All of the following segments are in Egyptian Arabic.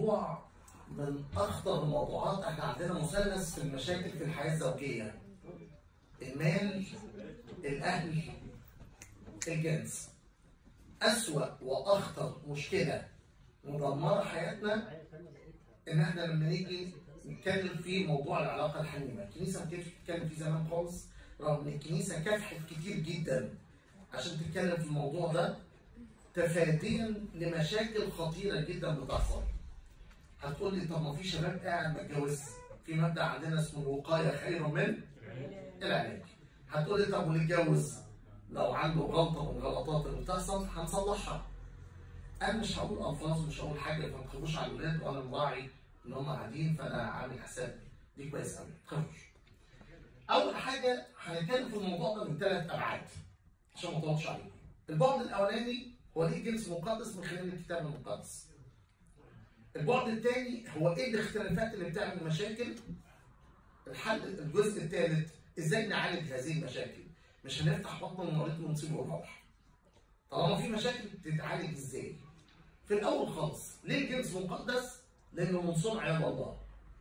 موضوع من اخطر الموضوعات احنا عندنا مثلث في المشاكل في الحياه الزوجيه المال الاهل الجنس اسوا واخطر مشكله مدمره حياتنا ان احنا لما نيجي نتكلم في موضوع العلاقه الحميمه الكنيسه ما كانتش بتتكلم فيه زمان خالص رغم ان الكنيسه كافحت كتير جدا عشان تتكلم في الموضوع ده تفاديا لمشاكل خطيره جدا بتحصل هتقول لي طب ما في شباب قاعد ما اتجوزش في مبدا عندنا اسمه الوقايه خير من العلاج هتقول لي طب ونتجوز لو عنده غلطه من الغلطات اللي بتحصل هنصلحها انا مش هقول الفاظ ومش هقول حاجه ما تخافوش على الولاد وانا مراعي ان هم قاعدين فانا عامل حساب دي كويس قوي ما تخافوش اول حاجه هنتكلم في الموضوع ده من ثلاث ابعاد عشان ما اطولش عليكم البعد الاولاني هو ليه جنس مقدس من خلال الكتاب المقدس البعد الثاني هو ايه الاختلافات اللي بتعمل مشاكل الحل الجزء الثالث ازاي نعالج هذه المشاكل مش هنفتح بطن المريض ونسيبه يروح طالما في مشاكل تتعالج ازاي في الاول خالص ليه الجنس مقدس لانه من صنع يد الله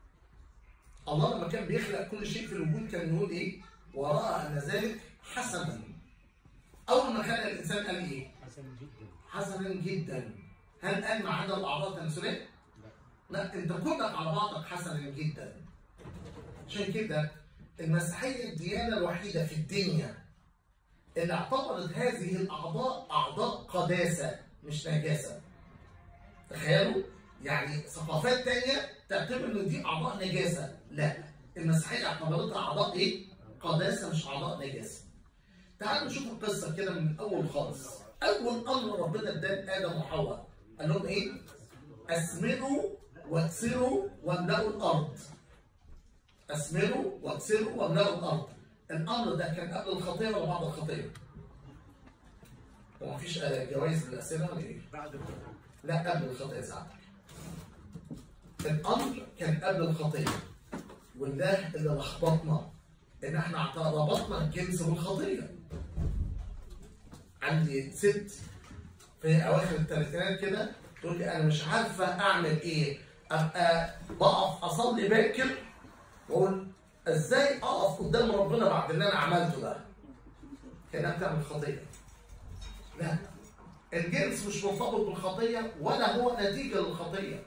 الله لما كان بيخلق كل شيء في الوجود كان يقول ايه وراى ان ذلك حسنا اول ما خلق الانسان قال ايه حسن جدا حسنا جدا هل قال ما عدا الاعضاء التناسليه لا انت كلك على بعضك حسنا جدا عشان كده المسيحيه الديانه الوحيده في الدنيا اللي اعتبرت هذه الاعضاء اعضاء قداسه مش نجاسه تخيلوا يعني ثقافات تانية تعتبر ان دي اعضاء نجاسه لا المسيحيه اعتبرتها اعضاء ايه قداسه مش اعضاء نجاسه تعالوا نشوف القصه كده من الاول خالص اول امر ربنا اداه لادم وحواء قال لهم ايه اثمروا واكسروا واملأوا الارض اثمروا واكسروا واملأوا الارض الامر ده كان قبل الخطيه ولا بعد الخطيه؟ هو مفيش جوائز للاسئله ولا ايه؟ بعد الخطأ. لا قبل الخطيه ساعتك الامر كان قبل الخطيه وده اللي لخبطنا ان احنا ربطنا الجنس بالخطيه عندي ست في اواخر الثلاثينات كده تقول لي انا مش عارفه اعمل ايه ابقى بقف اصلي باكر واقول ازاي اقف قدام ربنا بعد اللي انا عملته ده كانها بتعمل خطيه لا الجنس مش مرتبط بالخطيه ولا هو نتيجه للخطيه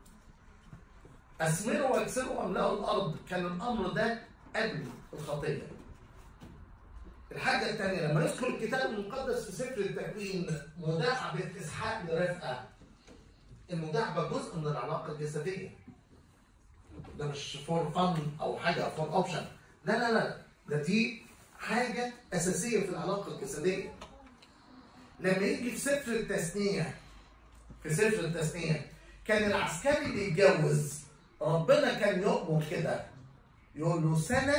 اثمروا واكسروا واملأوا الارض كان الامر ده قبل الخطيه الحاجة الثانية لما يذكر الكتاب المقدس في سفر التكوين مداعبة إسحاق لرفقة المداعبة جزء من العلاقة الجسدية ده مش فور فن أو حاجة فور أوبشن لا لا لا ده دي حاجة أساسية في العلاقة الجسدية لما يجي في سفر التثنية في سفر التثنية كان العسكري اللي يتجوز ربنا كان يؤمر كده يقول له سنة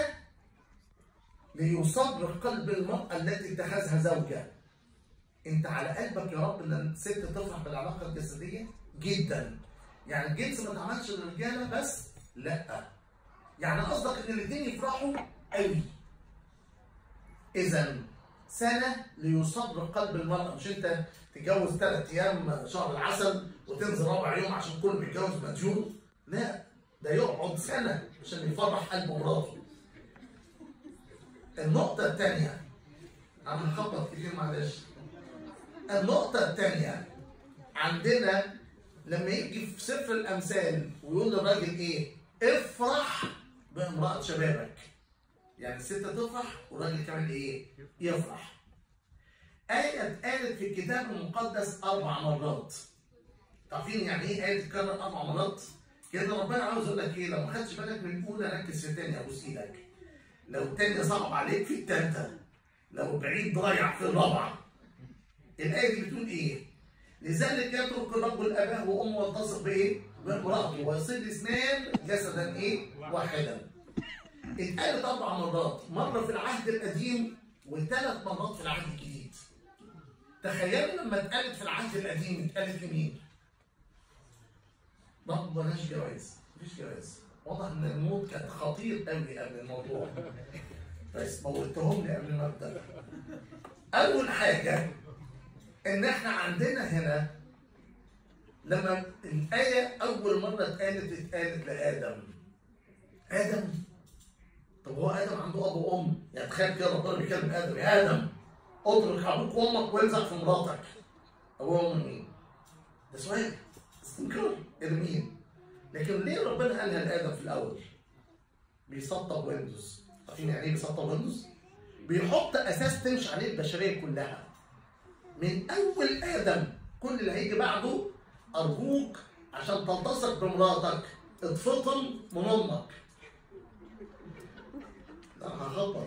ليصبر قلب المرأة التي اتخذها زوجة انت على قلبك يا رب ان الست تفرح بالعلاقة الجسدية جدا يعني الجنس ما اتعملش للرجالة بس لا يعني قصدك ان الاثنين يفرحوا قوي اذا سنة ليصبر قلب المرأة مش انت تتجوز ثلاث ايام شهر العسل وتنزل رابع يوم عشان كل بيتجوز مديون لا ده يقعد سنة عشان يفرح قلب مراته النقطة الثانية أنا هخبط كتير معلش النقطة الثانية عندنا لما يجي في سفر الأمثال ويقول للراجل إيه؟ افرح بامرأة شبابك. يعني الست تفرح والراجل كمان إيه؟ يفرح. آية اتقالت في الكتاب المقدس أربع مرات. عارفين يعني إيه آية تتكرر أربع مرات؟ كده ربنا عاوز يقول لك إيه؟ لو ما خدتش بالك من الأولى ركز في الثانية أبوس إيدك. لو التانية صعب عليك في التالتة لو بعيد ضايع في الرابعة الآية دي بتقول إيه؟ لذلك يترك الرب الآباء وأمه والتصق بإيه؟ بامرأته ويصير اثنان جسدا إيه؟ واحدا. اتقالت أربع مرات، مرة في العهد القديم وثلاث مرات في العهد الجديد. تخيلوا لما اتقالت في العهد القديم اتقالت لمين؟ برضه بلاش جواز، مفيش جواز. واضح ان الموت كان خطير قوي قبل الموضوع بس موتهم لي قبل ما ابدا اول حاجه ان احنا عندنا هنا لما الآية أول مرة اتقالت اتقالت لآدم آدم طب هو آدم عنده أب وأم يعني تخيل كده ربنا بيكلم آدم يا آدم اترك أبوك وأمك وانزل في مراتك أبوه وأمه مين؟ ده سؤال استنكار ارمين لكن ليه ربنا قالها لآدم في الأول؟ بيسطب ويندوز عارفين يعني ايه بيسطب ويندوز؟ بيحط اساس تمشي عليه البشريه كلها من اول ادم كل اللي هيجي بعده ارجوك عشان تلتصق بمراتك اتفطم من امك لا هخبط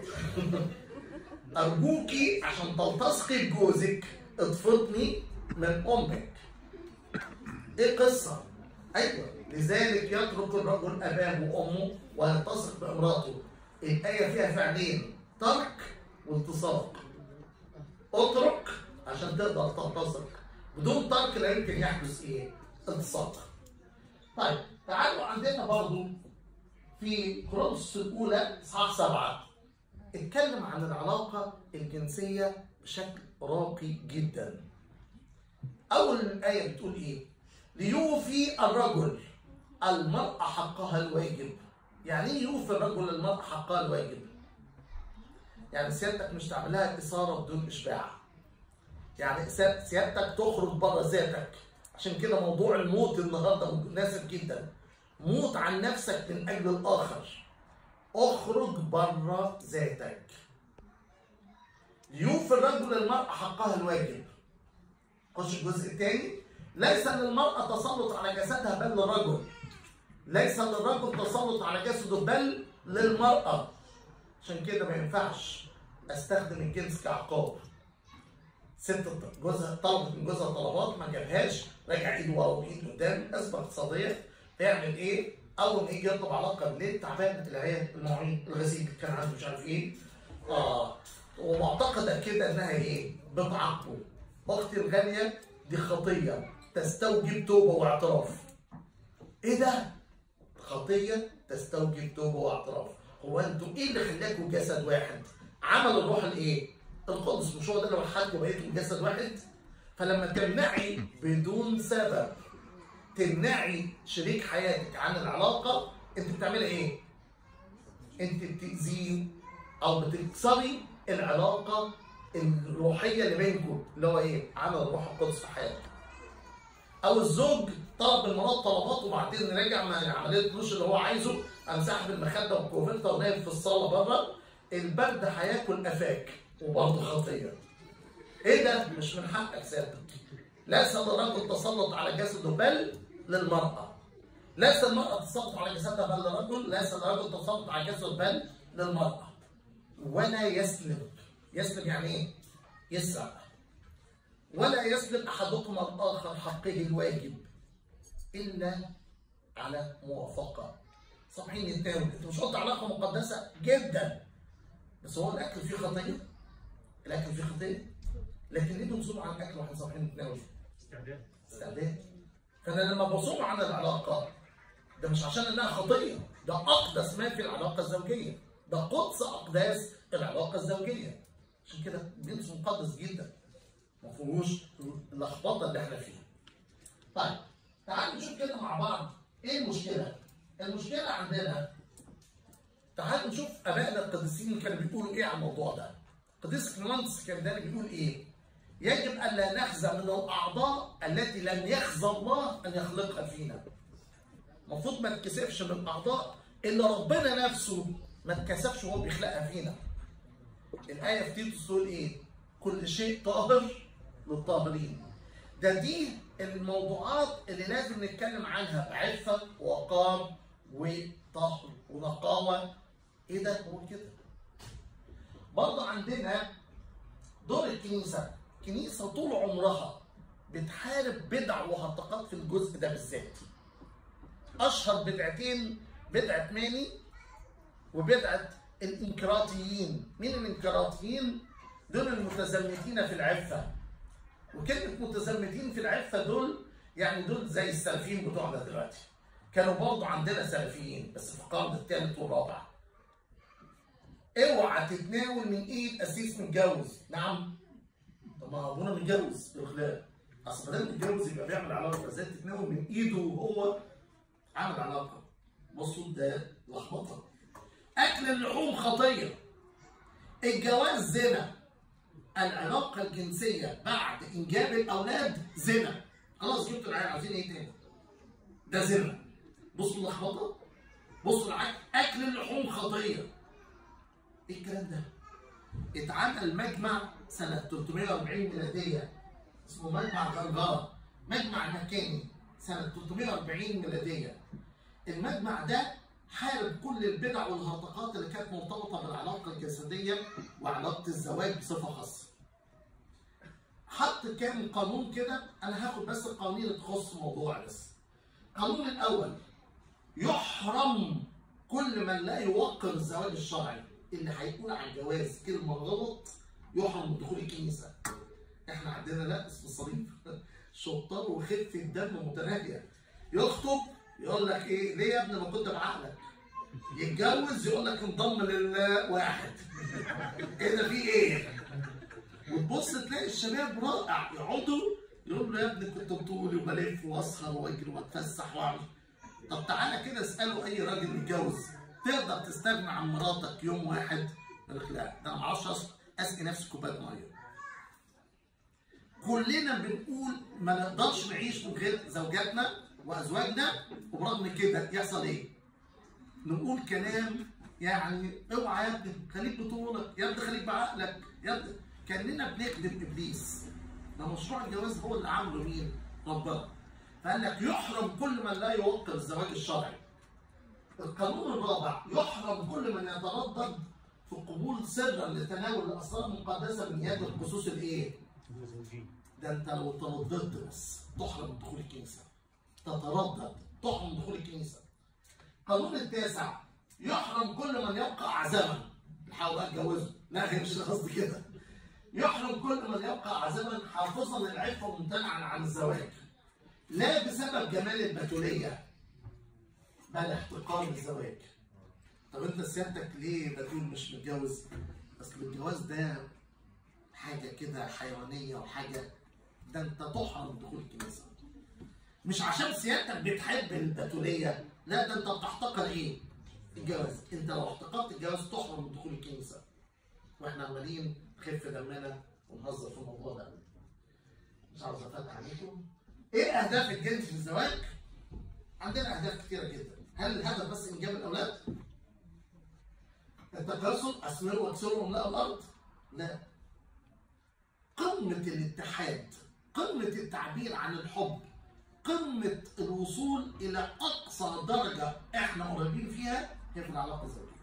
ارجوكي عشان تلتصقي بجوزك اتفطمي من امك ايه قصه ايوه لذلك يترك الرجل اباه وامه ويلتصق بامراته الايه فيها فعلين ترك والتصاق اترك عشان تقدر تلتصق بدون ترك لا يمكن يحدث ايه التصاق طيب تعالوا عندنا برضو في كورنثوس الاولى اصحاح سبعه اتكلم عن العلاقه الجنسيه بشكل راقي جدا اول الايه بتقول ايه ليوفي الرجل المرأة حقها الواجب يعني ايه يوفي الرجل المرأة حقها الواجب يعني سيادتك مش تعملها إثارة بدون إشباع يعني سيادتك تخرج بره ذاتك عشان كده موضوع الموت النهارده مناسب جدا موت عن نفسك من أجل الآخر اخرج بره ذاتك يوفي الرجل المرأة حقها الواجب خش الجزء الثاني ليس للمرأة تسلط على جسدها بل للرجل ليس للرجل تسلط على جسده بل للمرأة عشان كده ما ينفعش استخدم الجنس كعقاب ست جوزها طلبت من جوزها طلبات ما جابهاش رجع ايده ورا وايد قدام ازمه اقتصاديه تعمل ايه؟ اول ما يجي يطلب علاقه بالليل تعبان العيال المواعين الغسيل كان عنده مش عارف ايه اه ومعتقده كده انها ايه؟ بتعاقبه اختي الغاليه دي خطيه تستوجب توبه واعتراف ايه ده؟ خطيه تستوجب توبه واعتراف هو انتوا ايه اللي خلاكوا جسد واحد؟ عمل الروح الايه؟ القدس مش هو ده اللي وحدكم بقيتوا جسد واحد؟ فلما تمنعي بدون سبب تمنعي شريك حياتك عن العلاقه انت بتعملي ايه؟ انت بتاذيه او بتكسري العلاقه الروحيه اللي بينكم اللي هو ايه؟ عمل الروح القدس في حياتك. او الزوج طلب المرات طلبات وبعدين رجع من عمليه الفلوس اللي هو عايزه قام ساحب المخده والكوفرته ونايم في الصاله بره البرد هياكل قفاك وبرضه خطيه. ايه ده؟ مش من حقك سيادتك. ليس للرجل تسلط على جسده بل للمراه. ليس المراه تسلط على جسدها بل للرجل، ليس الرجل تسلط على جسده بل للمراه. ولا يسلب. يسلب يعني ايه؟ يسرق. ولا يسلب احدكم الاخر حقه الواجب الا على موافقه صحيح نتناول انت مش قلت علاقه مقدسه جدا بس هو الاكل فيه خطيه الاكل فيه خطيه لكن ليه بنصوم عن الاكل واحنا صاحيين نتناول استعداد استعداد فانا لما بصوم عن العلاقه ده مش عشان انها خطيه ده اقدس ما في العلاقه الزوجيه ده قدس اقداس العلاقه الزوجيه عشان كده جنس مقدس جدا ما فيهوش اللخبطه اللي احنا فيها. طيب تعالوا نشوف كده مع بعض ايه المشكله؟ المشكله عندنا تعالوا نشوف ابائنا القديسين كانوا بيقولوا ايه عن الموضوع ده. قديس كليمانس كان ده بيقول ايه؟ يجب الا نخزى من الاعضاء التي لم يخزى الله ان يخلقها فينا. المفروض ما نتكسفش من الاعضاء اللي ربنا نفسه ما اتكسفش وهو بيخلقها فينا. الايه في تيتوس تقول ايه؟ كل شيء طاهر للطاهرين ده دي الموضوعات اللي لازم نتكلم عنها بعفة ووقار وطهر ونقاوة ايه ده هو كده برضه عندنا دور الكنيسة الكنيسة طول عمرها بتحارب بدع وهرطقات في الجزء ده بالذات اشهر بدعتين بدعة ماني وبدعة الانكراتيين مين الانكراتيين دول المتزمتين في العفة وكلمة متزمتين في العفة دول يعني دول زي السلفيين بتوعنا دلوقتي كانوا برضه عندنا سلفيين بس في القرن الثالث والرابع اوعى تتناول من ايد قسيس متجوز نعم طب ما ابونا متجوز بالاخلاق اصل ما دام متجوز يبقى بيعمل علاقه ازاي تتناول من ايده وهو عامل علاقه بصوا ده لخبطه اكل اللحوم خطيه الجواز زنا العلاقه الجنسيه بعد انجاب الاولاد زنا خلاص جبت العيال عايزين ايه تاني ده زنا بصوا اللخبطه بصوا العك اكل اللحوم خطيه ايه الكلام ده اتعمل مجمع سنه 340 ميلاديه اسمه مجمع غرغره مجمع مكاني سنه 340 ميلاديه المجمع ده حارب كل البدع والهرطقات اللي كانت مرتبطه بالعلاقه الجسديه وعلاقه الزواج بصفه خاصه. حط كام قانون كده انا هاخد بس القوانين اللي تخص موضوع بس. القانون الاول يحرم كل من لا يوقر الزواج الشرعي اللي هيقول عن الجواز كلمه غلط يحرم من دخول الكنيسه. احنا عندنا لا اسم الصليب شطار وخفه دم متناهيه يخطب يقول لك ايه ليه يا ابني ما كنت بعقلك يتجوز يقول لك انضم للواحد ايه ده في ايه وتبص تلاقي الشباب رائع يقعدوا يقول له يا ابني كنت بطولي وبلف واسهر واجري واتفسح واعمل طب تعالى كده اساله اي راجل متجوز تقدر تستغنى عن مراتك يوم واحد يقول لك لا ده انا ما اعرفش اسقي نفسي كوبايه ميه كلنا بنقول ما نقدرش نعيش من غير زوجاتنا وازواجنا وبرغم كده يحصل ايه؟ نقول كلام يعني اوعى يا ابني خليك بطولك يا ابني خليك بعقلك يا ابني كاننا بنخدم ابليس ده مشروع الجواز هو اللي عامله مين؟ ربنا فقال لك يحرم كل من لا يوقر الزواج الشرعي القانون الرابع يحرم كل من يتردد في القبول سرا لتناول الاسرار المقدسه من يد الخصوص الايه؟ ده انت لو ترددت بس تحرم من دخول الكنيسه تتردد تحرم من دخول الكنيسه القانون التاسع يحرم كل من يبقى عزما نحاول بقى اتجوزه لا هي مش قصدي كده يحرم كل من يبقى عزما حافظا للعفه وممتنعا عن الزواج لا بسبب جمال البتوليه بل احتقار الزواج طب انت سيادتك ليه بتقول مش متجوز؟ اصل الجواز ده حاجه كده حيوانيه وحاجه ده انت تحرم دخول الكنيسه مش عشان سيادتك بتحب البتوليه لا ده انت بتحتقر ايه؟ الجواز انت لو احتقرت الجواز تحرم من دخول الكنيسه واحنا عمالين نخف دمنا ونهزر في الموضوع ده مش عاوز افتح عليكم ايه اهداف الجنس في الزواج؟ عندنا اهداف كتيره جدا هل الهدف بس انجاب الاولاد؟ التكاثر اثمروا واكسروا واملأوا الارض؟ لا قمه الاتحاد قمه التعبير عن الحب قمه الوصول الى اقصى درجه احنا قريبين فيها هي في العلاقه الزوجيه.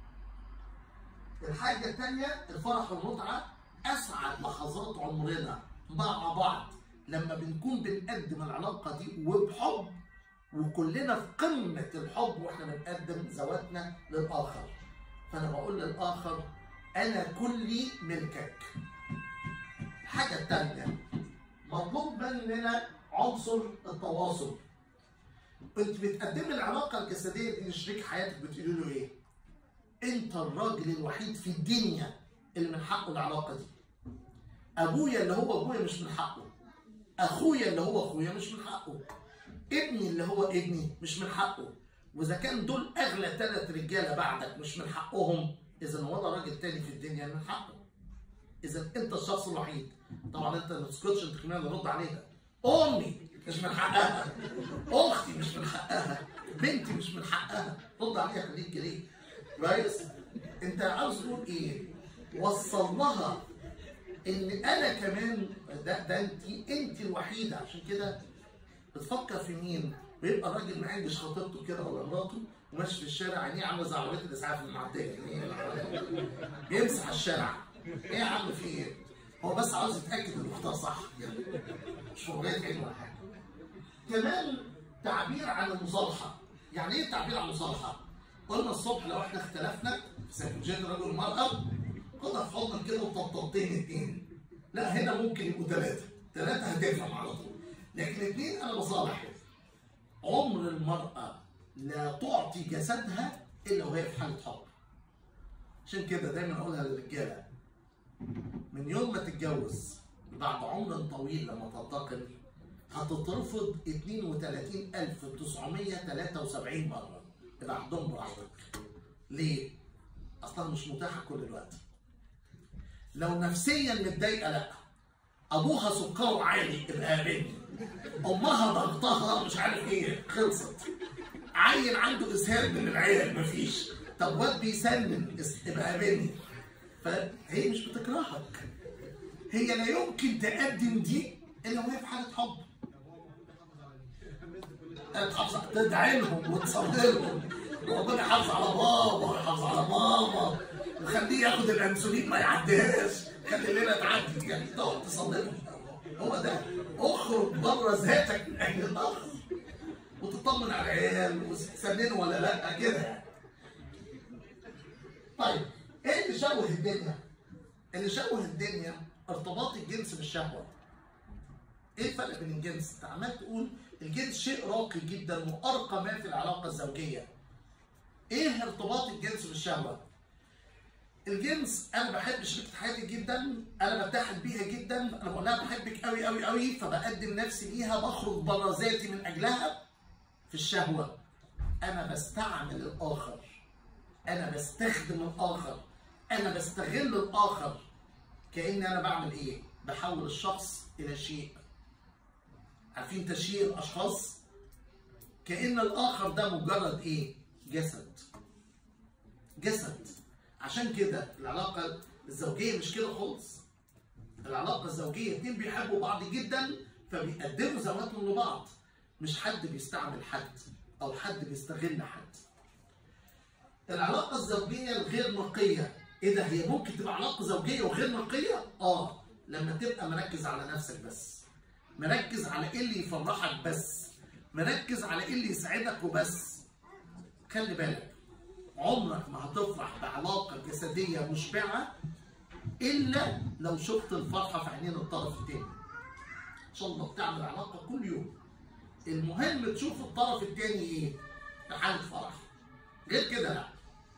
الحاجه الثانيه الفرح والمتعه اسعد لحظات عمرنا مع بعض لما بنكون بنقدم العلاقه دي وبحب وكلنا في قمه الحب واحنا بنقدم ذواتنا للاخر. فانا بقول للاخر انا كلي ملكك. الحاجه الثانيه مطلوب مننا عنصر التواصل انت بتقدمي العلاقه الجسديه دي لشريك حياتك بتقولي له ايه؟ انت الراجل الوحيد في الدنيا اللي من حقه العلاقه دي. ابويا اللي هو ابويا مش من حقه. اخويا اللي هو اخويا مش من حقه. ابني اللي هو ابني مش من حقه. واذا كان دول اغلى ثلاث رجاله بعدك مش من حقهم اذا ولا راجل تاني في الدنيا من حقه. اذا انت الشخص الوحيد. طبعا انت ما تسكتش انت كمان رد عليها. امي مش من حقها اختي مش من حقها بنتي مش من حقها رد عليها خليك ليه كويس انت عاوز تقول ايه وصل لها ان انا كمان ده, ده انت انت الوحيده عشان كده بتفكر في مين ويبقى الراجل معندش خطيبته كده ولا مراته وماشي في الشارع عينيه عامله زي عربيه الاسعاف المعديه بيمسح الشارع ايه يا عم في ايه؟ هو بس عاوز يتاكد ان اختار صح يعني مش مغرية عين ولا حاجه كمان تعبير عن المصالحه يعني ايه تعبير عن المصالحه؟ قلنا الصبح لو احنا اختلفنا في سيكولوجيه الرجل والمراه خدها في حضنك كده وطبطبتين اتنين لا هنا ممكن يبقوا ثلاثه ثلاثه هتفهم على طول لكن اتنين انا بصالح عمر المراه لا تعطي جسدها الا وهي في حاله حب عشان كده دايما اقولها للرجاله من يوم ما تتجوز بعد عمر طويل لما تنتقل هتترفض 32973 مره يبقى عندهم براحتك ليه؟ اصلا مش متاحه كل الوقت لو نفسيا متضايقه لا ابوها سكره عالي ابقى قابلني امها ضغطها مش عارف ايه خلصت عيل عنده اسهال من العيال مفيش طب واد بيسنن اس- ابقى قابلني فهي مش بتكرهك هي لا يمكن تقدم دي الا وهي في حاله حب تحافظ تدعي لهم وتصلي لهم وربنا يحافظ على بابا ويحافظ على ماما وخليه ياخد الانسولين ما يعديهاش خلي الليله تعدي يعني تقعد تصلي لهم هو ده اخرج بره ذاتك من اجل الاخر وتطمن على العيال وتسننوا ولا لا كده طيب ايه اللي شوه الدنيا؟ اللي شوه الدنيا ارتباط الجنس بالشهوه ايه الفرق بين الجنس؟ انت عمال تقول الجنس شيء راقي جدا وارقى ما في العلاقه الزوجيه. ايه ارتباط الجنس بالشهوه؟ الجنس انا بحب شريكة حياتي جدا، انا بتحد بيها جدا، انا بقول لها بحبك قوي قوي قوي فبقدم نفسي ليها بخرج بره ذاتي من اجلها في الشهوه. انا بستعمل الاخر. انا بستخدم الاخر. انا بستغل الاخر. كأن انا بعمل ايه؟ بحول الشخص الى شيء. عارفين تشهير الاشخاص كان الاخر ده مجرد ايه جسد جسد عشان كده العلاقه الزوجيه مش كده خالص العلاقه الزوجيه اتنين بيحبوا بعض جدا فبيقدموا ذواتهم لبعض مش حد بيستعمل حد او حد بيستغل حد العلاقه الزوجيه الغير نقيه ايه ده هي ممكن تبقى علاقه زوجيه وغير نقيه اه لما تبقى مركز على نفسك بس مركز على ايه اللي يفرحك بس مركز على ايه اللي يسعدك وبس خلي بالك عمرك ما هتفرح بعلاقه جسديه مشبعه الا لو شفت الفرحه في عينين الطرف الثاني ان شاء الله بتعمل علاقه كل يوم المهم تشوف الطرف الثاني ايه في حاله فرح غير كده لا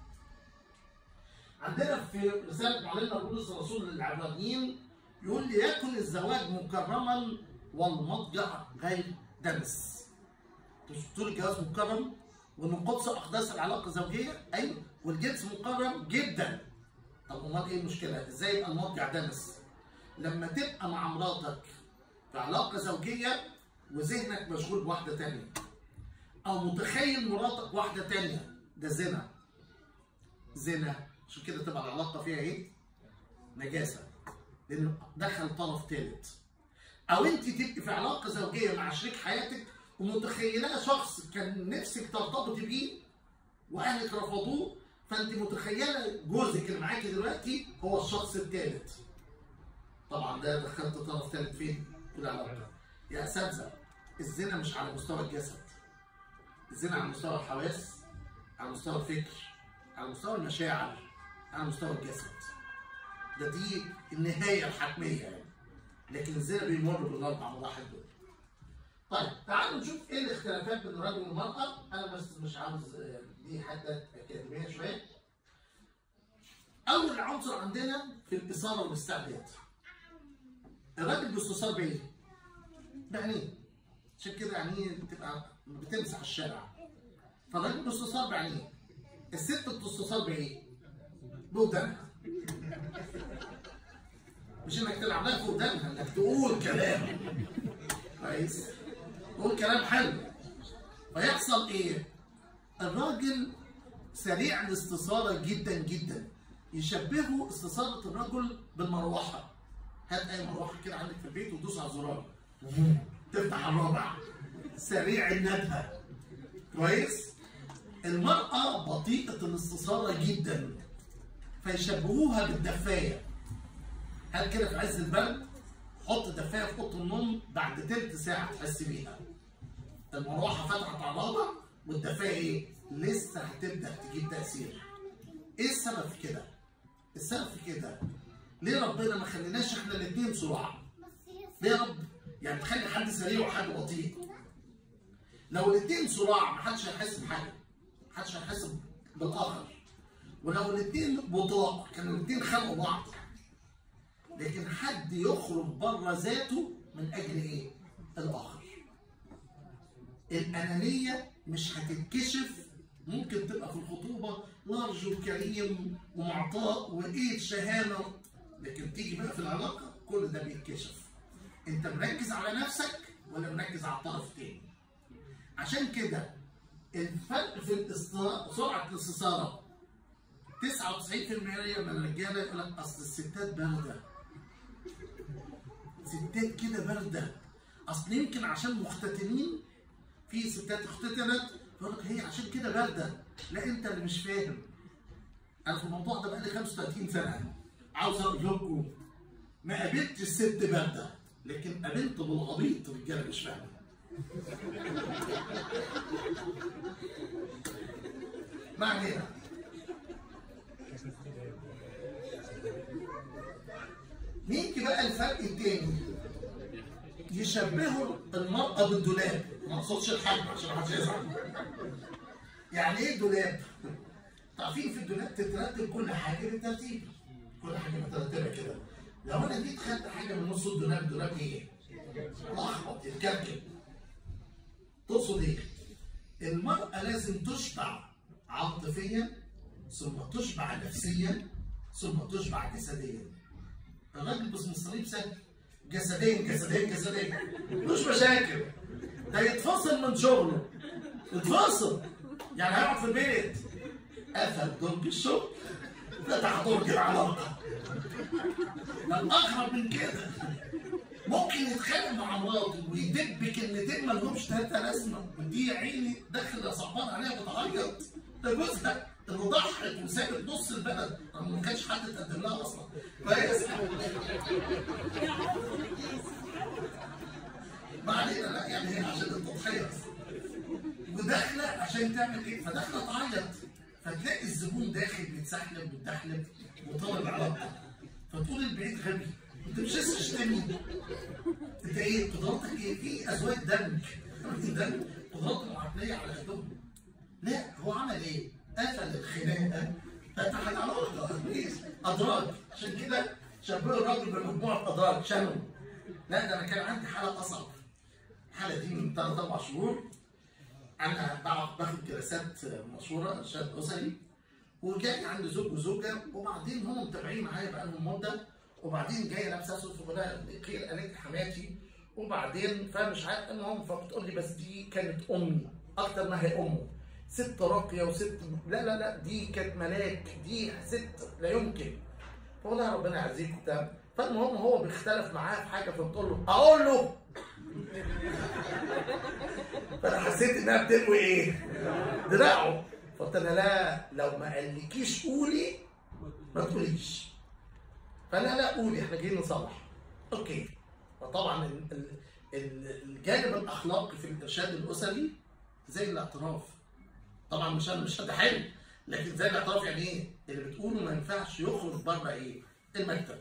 عندنا في رساله معلمنا بولس الرسول للعبرانيين يقول ليكن الزواج مكرما والمضجع غير دنس دستور الجواز مكرم ومن قدس احداث العلاقه الزوجيه ايوه والجنس مكرم جدا طب امال ايه المشكله؟ ازاي يبقى المضجع دنس؟ لما تبقى مع مراتك في علاقه زوجيه وذهنك مشغول بواحده تانية او متخيل مراتك واحده تانية ده زنا زنا عشان كده تبقى العلاقه فيها ايه؟ نجاسه لان دخل طرف ثالث او انت تبقي في علاقه زوجيه مع شريك حياتك ومتخيلاه شخص كان نفسك ترتبطي بيه واهلك رفضوه فانت متخيله جوزك اللي معاكي دلوقتي هو الشخص الثالث طبعا ده دخلت طرف ثالث فين؟ في العلاقه يا اساتذه الزنا مش على مستوى الجسد الزنا على مستوى الحواس على مستوى الفكر على مستوى المشاعر على مستوى الجسد ده دي النهايه الحتميه يعني لكن الزنا بيمر بالاربع مراحل دول طيب تعالوا نشوف ايه الاختلافات بين الرجل والمراه انا بس مش عاوز آه، دي حته اكاديميه شويه اول عنصر عندنا في الاثاره والاستعداد الراجل بيستثار بايه؟ بعينيه عشان كده عينيه بتبقى بتمسح الشارع فالراجل بيستثار بعينيه الست بتستثار بايه؟ بودانها مش انك تلعب لها في ودانها انك تقول كلام كويس تقول كلام حلو فيحصل ايه؟ الراجل سريع الاستثاره جدا جدا يشبهوا استثاره الرجل بالمروحه هات اي مروحه كده عندك في البيت وتدوس على الزرار تفتح الرابع سريع الندهه كويس؟ المرأة بطيئة الاستثارة جدا فيشبهوها بالدفاية هل كده في عز البرد حط دفايه في اوضه النوم بعد تلت ساعه تحس بيها المروحه فتحت على الرابع والدفايه ايه لسه هتبدا تجيب تاثير ايه السبب في كده السبب في كده ليه ربنا ما خليناش احنا الاثنين صراع ليه يا رب يعني تخلي حد سريع وحد بطيء لو الاثنين صراع محدش هيحس بحاجه محدش هيحس بالاخر ولو الاثنين بطاء كانوا الاثنين خلقوا بعض لكن حد يخرج بره ذاته من اجل ايه؟ الاخر. الانانيه مش هتتكشف ممكن تبقى في الخطوبه لارج وكريم ومعطاء وايه شهامه لكن تيجي بقى في العلاقه كل ده بيتكشف. انت مركز على نفسك ولا مركز على الطرف التاني؟ عشان كده الفرق في الاستثارة سرعه الاستثاره 99% من الرجاله يقول لك اصل الستات بارده ستات كده بارده اصل يمكن عشان مختتنين في ستات اختتنت يقول لك هي عشان كده بارده لا انت اللي مش فاهم انا في الموضوع ده بقالي 35 سنه عاوز اقول لكم ما قابلتش ست بارده لكن قابلت بالغبيط رجاله مش فاهمه ما علينا نيجي بقى الفرق التاني يشبهوا المرأة بالدولاب ما اقصدش الحجم عشان محدش يزعل يعني ايه دولاب؟ عارفين في الدولاب تترتب كل حاجة بالترتيب كل حاجة مترتبة كده لو انا جيت خدت حاجة من نص الدولاب الدولاب ايه؟ لخبط يتكركب تقصد ايه؟ المرأة لازم تشبع عاطفيا ثم تشبع نفسيا ثم تشبع جسديا الراجل باسم الصليب سهل جسديا جسديا جسديا مش مشاكل ده يتفصل من شغله يتفصل يعني هيقعد في البيت قفل درج الشغل فتح درج العلاقه ده الاغرب من كده ممكن يتخانق مع مراته ويدب كلمتين ما لهمش ثلاثه لازمه ودي يا عيني داخل صعبان عليها بتعيط ده جوزها اللي ضحت وسابت نص البلد ما كانش حد تقدم لها اصلا كويس ما علينا لا يعني هي عشان التضحيه وداخله عشان تعمل ايه؟ فداخله تعيط فتلاقي الزبون داخل بيتسحلب ويتدحلب وطالب علاقته فتقول البعيد غبي انت مش لسه تشتمني انت ايه قدراتك ايه؟ في ازواج دمج دمج قدراتهم العقليه على قدهم لا هو عمل ايه؟ قفل الخناقه فتح العلاقه ادراج عشان كده شبهوا الراجل بمجموعه ادراج شنو لا ده انا كان عندي حاله اصعب الحاله دي من ثلاث اربع شهور انا بعرف باخد جلسات مشهوره ارشاد اسري وجاي عندي زوج وزوجه وبعدين هم متابعين معايا بقالهم مده وبعدين جايه لابسه اسود فبقولها خير قالت لي حماتي وبعدين فمش عارف المهم فبتقول لي بس دي كانت امي اكتر ما هي امه ست راقيه وست لا لا لا دي كانت ملاك دي ست لا يمكن فقول لها ربنا يعزيك وبتاع فالمهم هو بيختلف معاها في حاجه فبتقول له اقول له فانا حسيت انها بتلوي ايه؟ دراعه فقلت انا لا لو ما قالكيش قولي ما تقوليش فلا لا قولي احنا جايين نصلح اوكي فطبعا ال- ال- ال- الجانب الاخلاقي في الارشاد الاسري زي الاعتراف طبعا مش انا مش حد حلو لكن زي الاعتراف يعني ايه؟ اللي بتقوله ما ينفعش يخرج بره ايه؟ المكتب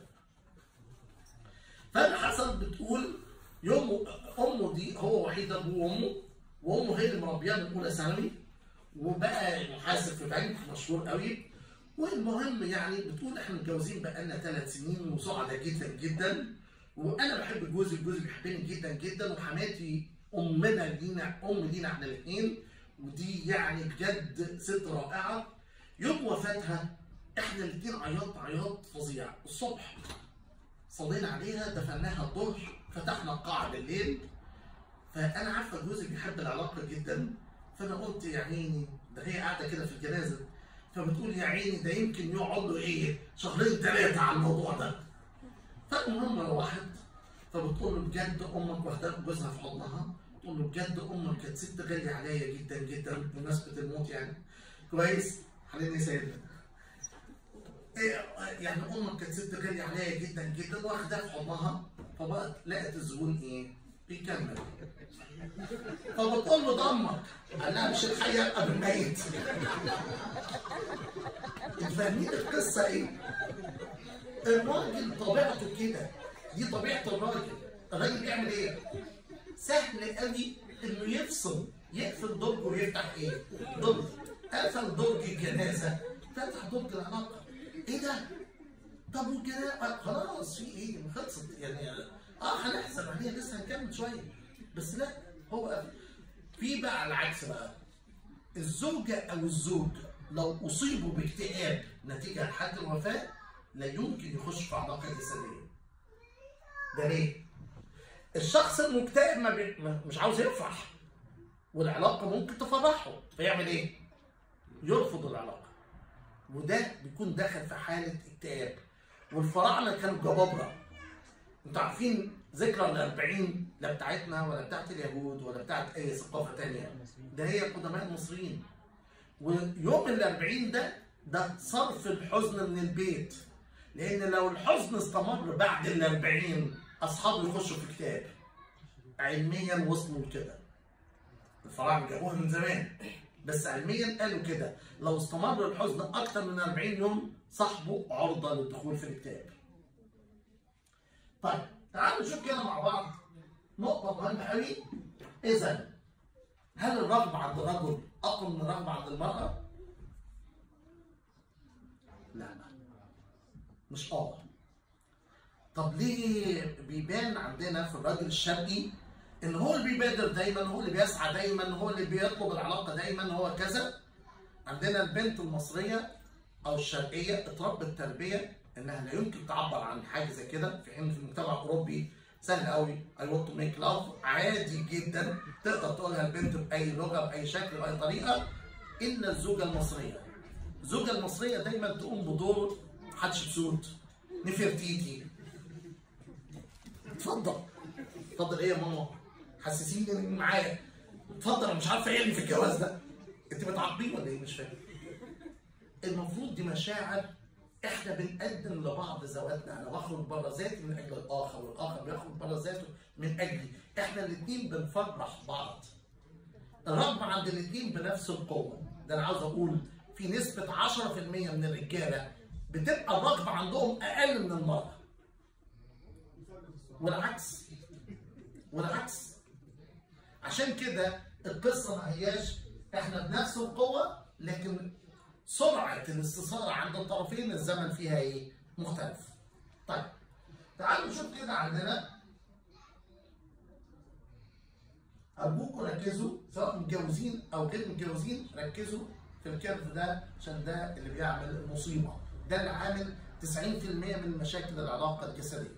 فاللي حصل بتقول يوم امه دي هو وحيد ابوه وامه وامه هي اللي مربياه من اولى ثانوي وبقى محاسب في بنك مشهور قوي والمهم يعني بتقول احنا متجوزين بقالنا ثلاث سنين وسعداء جدا جدا وانا بحب جوزي جوزي بيحبني جدا جدا وحماتي امنا لينا ام لينا احنا الاثنين ودي يعني بجد ست رائعه يوم وفاتها احنا الاثنين عياط عياط فظيع الصبح صلينا عليها دفناها الظهر فتحنا القاعه بالليل فانا عارفه جوزي بيحب العلاقه جدا فانا قلت يا عيني ده هي قاعده كده في الجنازه فبتقول يا عيني ده يمكن يقعد له ايه شهرين ثلاثه على الموضوع ده فالمهم روحت فبتقول له بجد امك واخده جوزها في حضنها تقول له بجد امك كانت ست غاليه عليا جدا جدا بمناسبه الموت يعني كويس حليني سيدنا إيه يعني امك كانت ست غاليه عليا جدا جدا واخدها في حضنها فبقت لقت الزبون ايه؟ بيكمل فبتقول له ده امك قال لها مش الحي ابقى بالميت فاهمين القصه ايه؟ الراجل طبيعته كده دي طبيعه الراجل الراجل بيعمل ايه؟ سهل قوي انه يفصل يقفل درج ويفتح ايه؟ درج قفل درج الجنازه فتح درج العلاقه ايه ده؟ طب والجنازه خلاص خلاص في ايه خلصت يعني اه هنحسب عليها لسه هنكمل شويه بس لا هو في بقى على العكس بقى الزوجه او الزوج لو اصيبوا باكتئاب نتيجه لحد الوفاه لا يمكن يخش في علاقه جسديه ده ليه؟ الشخص المكتئب ما بي... ما- مش عاوز يفرح والعلاقه ممكن تفرحه فيعمل ايه؟ يرفض العلاقه وده بيكون داخل في حاله اكتئاب والفراعنه كانوا جبابره انتوا عارفين ذكرى ال 40 لا بتاعتنا ولا بتاعت اليهود ولا بتاعت اي ثقافه تانية ده هي قدماء المصريين ويوم ال 40 ده ده صرف الحزن من البيت لان لو الحزن استمر بعد ال 40 اصحابه يخشوا في اكتئاب علميا وصلوا لكده الفراعنه جابوها من زمان بس علميا قالوا كده لو استمر الحزن اكتر من 40 يوم صاحبه عرضه للدخول في الاكتئاب طيب تعالوا نشوف كده مع بعض نقطة مهمة قوي إذا هل الرغبة عند الرجل أقوى من الرغبة عند المرأة؟ لا مش اه طب ليه بيبان عندنا في الراجل الشرقي ان هو اللي بيبادر دايما هو اللي بيسعى دايما هو اللي بيطلب العلاقه دايما هو كذا عندنا البنت المصريه او الشرقيه اتربت تربيه انها لا يمكن تعبر عن حاجه زي كده في حين في المجتمع الاوروبي سهل قوي اي ونت تو ميك لاف عادي جدا تقدر تقولها البنت باي لغه باي شكل باي طريقه الا الزوجه المصريه الزوجه المصريه دايما تقوم بدور حتشبسوت نفرتيتي اتفضل اتفضل ايه يا ماما حسسيني انك معايا اتفضل انا مش عارفه ايه اللي في الجواز ده انت بتعاقبين ولا ايه مش فاهم المفروض دي مشاعر احنا بنقدم لبعض ذواتنا انا بخرج بره ذاتي من اجل الاخر والاخر بيخرج بره ذاته من اجلي احنا الاثنين بنفرح بعض الرغبه عند الاثنين بنفس القوه ده انا عاوز اقول في نسبه 10% من الرجاله بتبقى الرغبه عندهم اقل من المراه والعكس والعكس عشان كده القصه ما هياش احنا بنفس القوه لكن سرعه الاستثاره عند الطرفين الزمن فيها ايه؟ مختلف. طيب تعالوا نشوف كده عندنا ارجوكم ركزوا سواء متجوزين او غير متجوزين ركزوا في الكيرف ده عشان ده اللي بيعمل المصيبه ده اللي عامل 90% من مشاكل العلاقه الجسديه.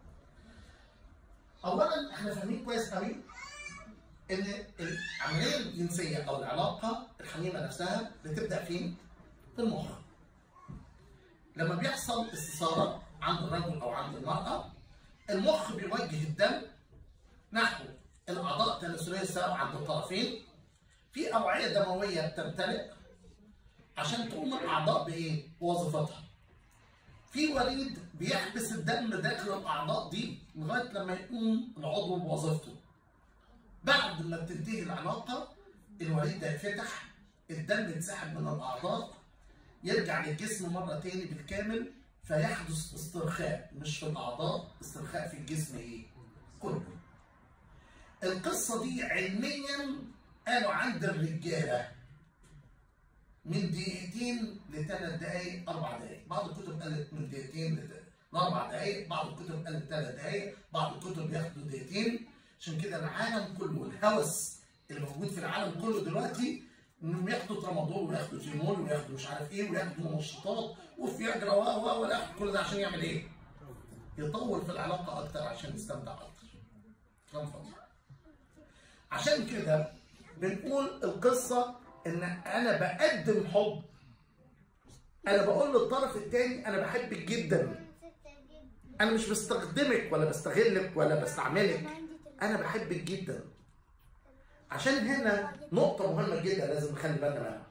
اولا احنا فاهمين كويس قوي ان العمليه الجنسيه او العلاقه الحميمه نفسها بتبدا فين؟ في المخ. لما بيحصل استثاره عند الرجل او عند المراه المخ بيوجه الدم نحو الاعضاء التناسليه سواء عند الطرفين في اوعيه دمويه بتمتلئ عشان تقوم الاعضاء بايه؟ بوظيفتها. في وريد بيحبس الدم داخل الاعضاء دي لغايه لما يقوم العضو بوظيفته. بعد ما بتنتهي العلاقه الوريد ده يتفتح الدم يتسحب من الاعضاء يرجع للجسم مره تاني بالكامل فيحدث استرخاء مش في الاعضاء استرخاء في الجسم ايه؟ كله. القصه دي علميا قالوا عند الرجاله من دقيقتين لثلاث دقائق اربع دقائق، بعض الكتب قالت من دقيقتين لاربع دقائق، بعض الكتب قالت ثلاث دقائق، بعض الكتب بياخدوا دقيقتين، عشان كده العالم كله الهوس اللي موجود في العالم كله دلوقتي انهم ياخدوا ترامادول وياخدوا تيمول وياخدوا مش عارف ايه وياخدوا منشطات وفياجرا و و ولا كل ده عشان يعمل ايه؟ يطول في العلاقه اكتر عشان يستمتع اكتر. كلام فاضي. عشان كده بنقول القصه ان انا بقدم حب انا بقول للطرف الثاني انا بحبك جدا انا مش بستخدمك ولا بستغلك ولا بستعملك انا بحبك جدا عشان هنا نقطة مهمة جدا لازم نخلي بالنا منها.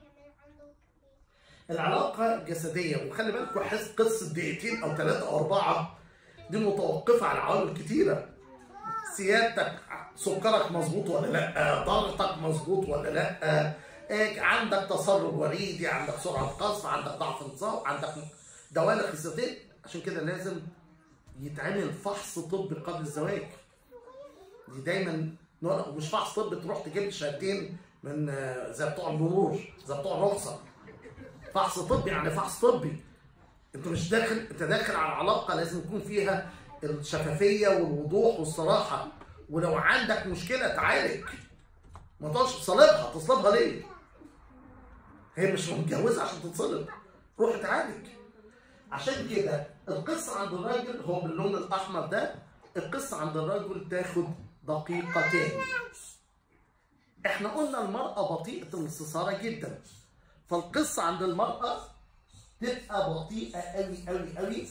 العلاقة الجسدية وخلي بالكوا حس قصة دقيقتين أو ثلاثة أو أربعة دي متوقفة على عوامل كتيرة. سيادتك سكرك مظبوط ولا لأ؟ ضغطك مظبوط ولا لأ؟ إيه عندك تسرب وريدي، عندك سرعة قصف، عندك ضعف انصاب، عندك دوالي خصيتين، عشان كده لازم يتعمل فحص طبي قبل الزواج. دي دايما مش فحص طبي تروح تجيب شهادتين من زي بتوع المرور زي بتوع الرخصه فحص طبي يعني فحص طبي انت مش داخل انت داخل على علاقه لازم يكون فيها الشفافيه والوضوح والصراحه ولو عندك مشكله تعالج ما تقعدش تصلبها تصلبها ليه؟ هي مش متجوزه عشان تتصلب روح اتعالج عشان كده القصه عند الراجل هو باللون الاحمر ده القصه عند الراجل تاخد دقيقتين احنا قلنا المراه بطيئه الاستثاره جدا فالقصه عند المراه تبقى بطيئه قوي قوي قوي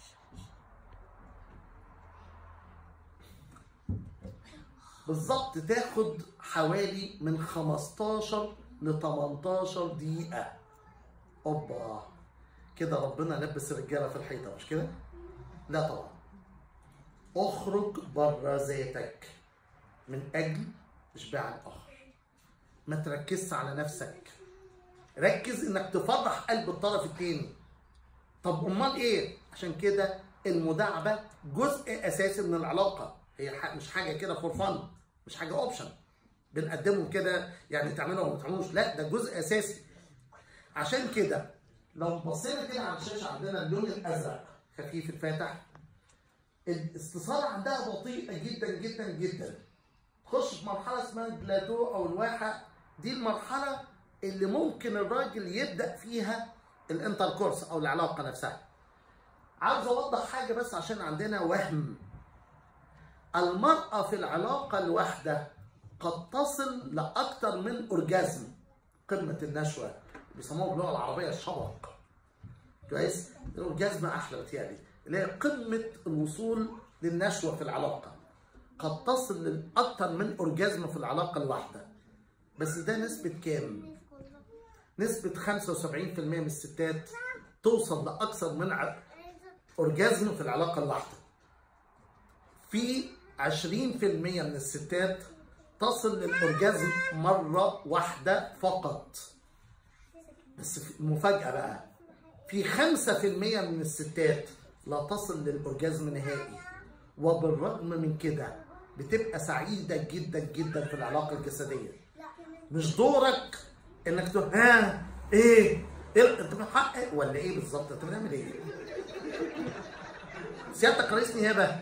بالظبط تاخد حوالي من 15 ل 18 دقيقة اوبا كده ربنا لبس الرجالة في الحيطة مش كده؟ لا طبعا اخرج بره ذاتك من اجل اشباع الاخر ما تركزش على نفسك ركز انك تفرح قلب الطرف التاني طب امال ايه عشان كده المداعبه جزء اساسي من العلاقه هي ح- مش حاجه كده فور فن مش حاجه اوبشن بنقدمه كده يعني تعمله او ما تعملوش لا ده جزء اساسي عشان كده لو بصينا كده على الشاشه عندنا اللون الازرق خفيف الفاتح الاستثاره عندها بطيئه جدا جدا جدا تخش في مرحله اسمها البلاتو او الواحه دي المرحله اللي ممكن الراجل يبدا فيها الانتركورس او العلاقه نفسها عاوز اوضح حاجه بس عشان عندنا وهم المراه في العلاقه الواحده قد تصل لاكثر من اورجازم قمه النشوه بيسموها باللغه العربيه الشبق كويس الاورجازم احلى بتهيألي اللي هي قمه الوصول للنشوه في العلاقه قد تصل لاكثر من اورجازم في العلاقه الواحده بس ده نسبه كام نسبه 75% من الستات توصل لاكثر من ع- اورجازم في العلاقه الواحده في 20% من الستات تصل للاورجازم مره واحده فقط بس في- المفاجاه بقى في 5% من الستات لا تصل للاورجازم نهائي وبالرغم من كده بتبقى سعيده جدا جدا في العلاقه الجسديه مش دورك انك تقول ها ايه ايه انت بتحقق ولا ايه بالظبط انت بتعمل ايه سيادتك رئيس نيابه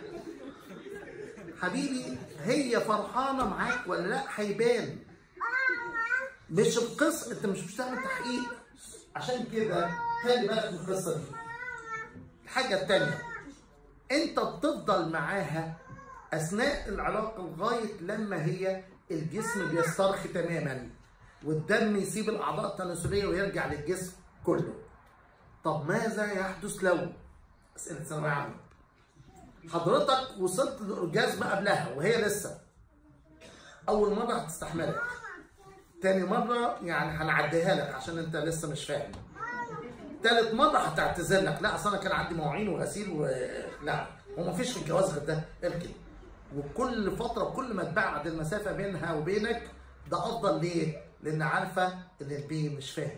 حبيبي هي فرحانه معاك ولا لا هيبان مش القصه انت مش بتعمل تحقيق عشان كده خلي بالك من القصه دي الحاجه التانيه انت بتفضل معاها اثناء العلاقه لغايه لما هي الجسم بيسترخي تماما والدم يسيب الاعضاء التناسليه ويرجع للجسم كله طب ماذا يحدث لو اسئله ثانويه عامه حضرتك وصلت للاورجازم قبلها وهي لسه اول مره هتستحملك تاني مره يعني هنعديها لك عشان انت لسه مش فاهم تالت مره هتعتذر لك لا اصل انا كان عندي مواعين وغسيل و لا هو مفيش في الجواز غير ده اركن وكل فتره كل ما تبعد المسافه بينها وبينك ده افضل ليه؟ لان عارفه ان البي مش فاهم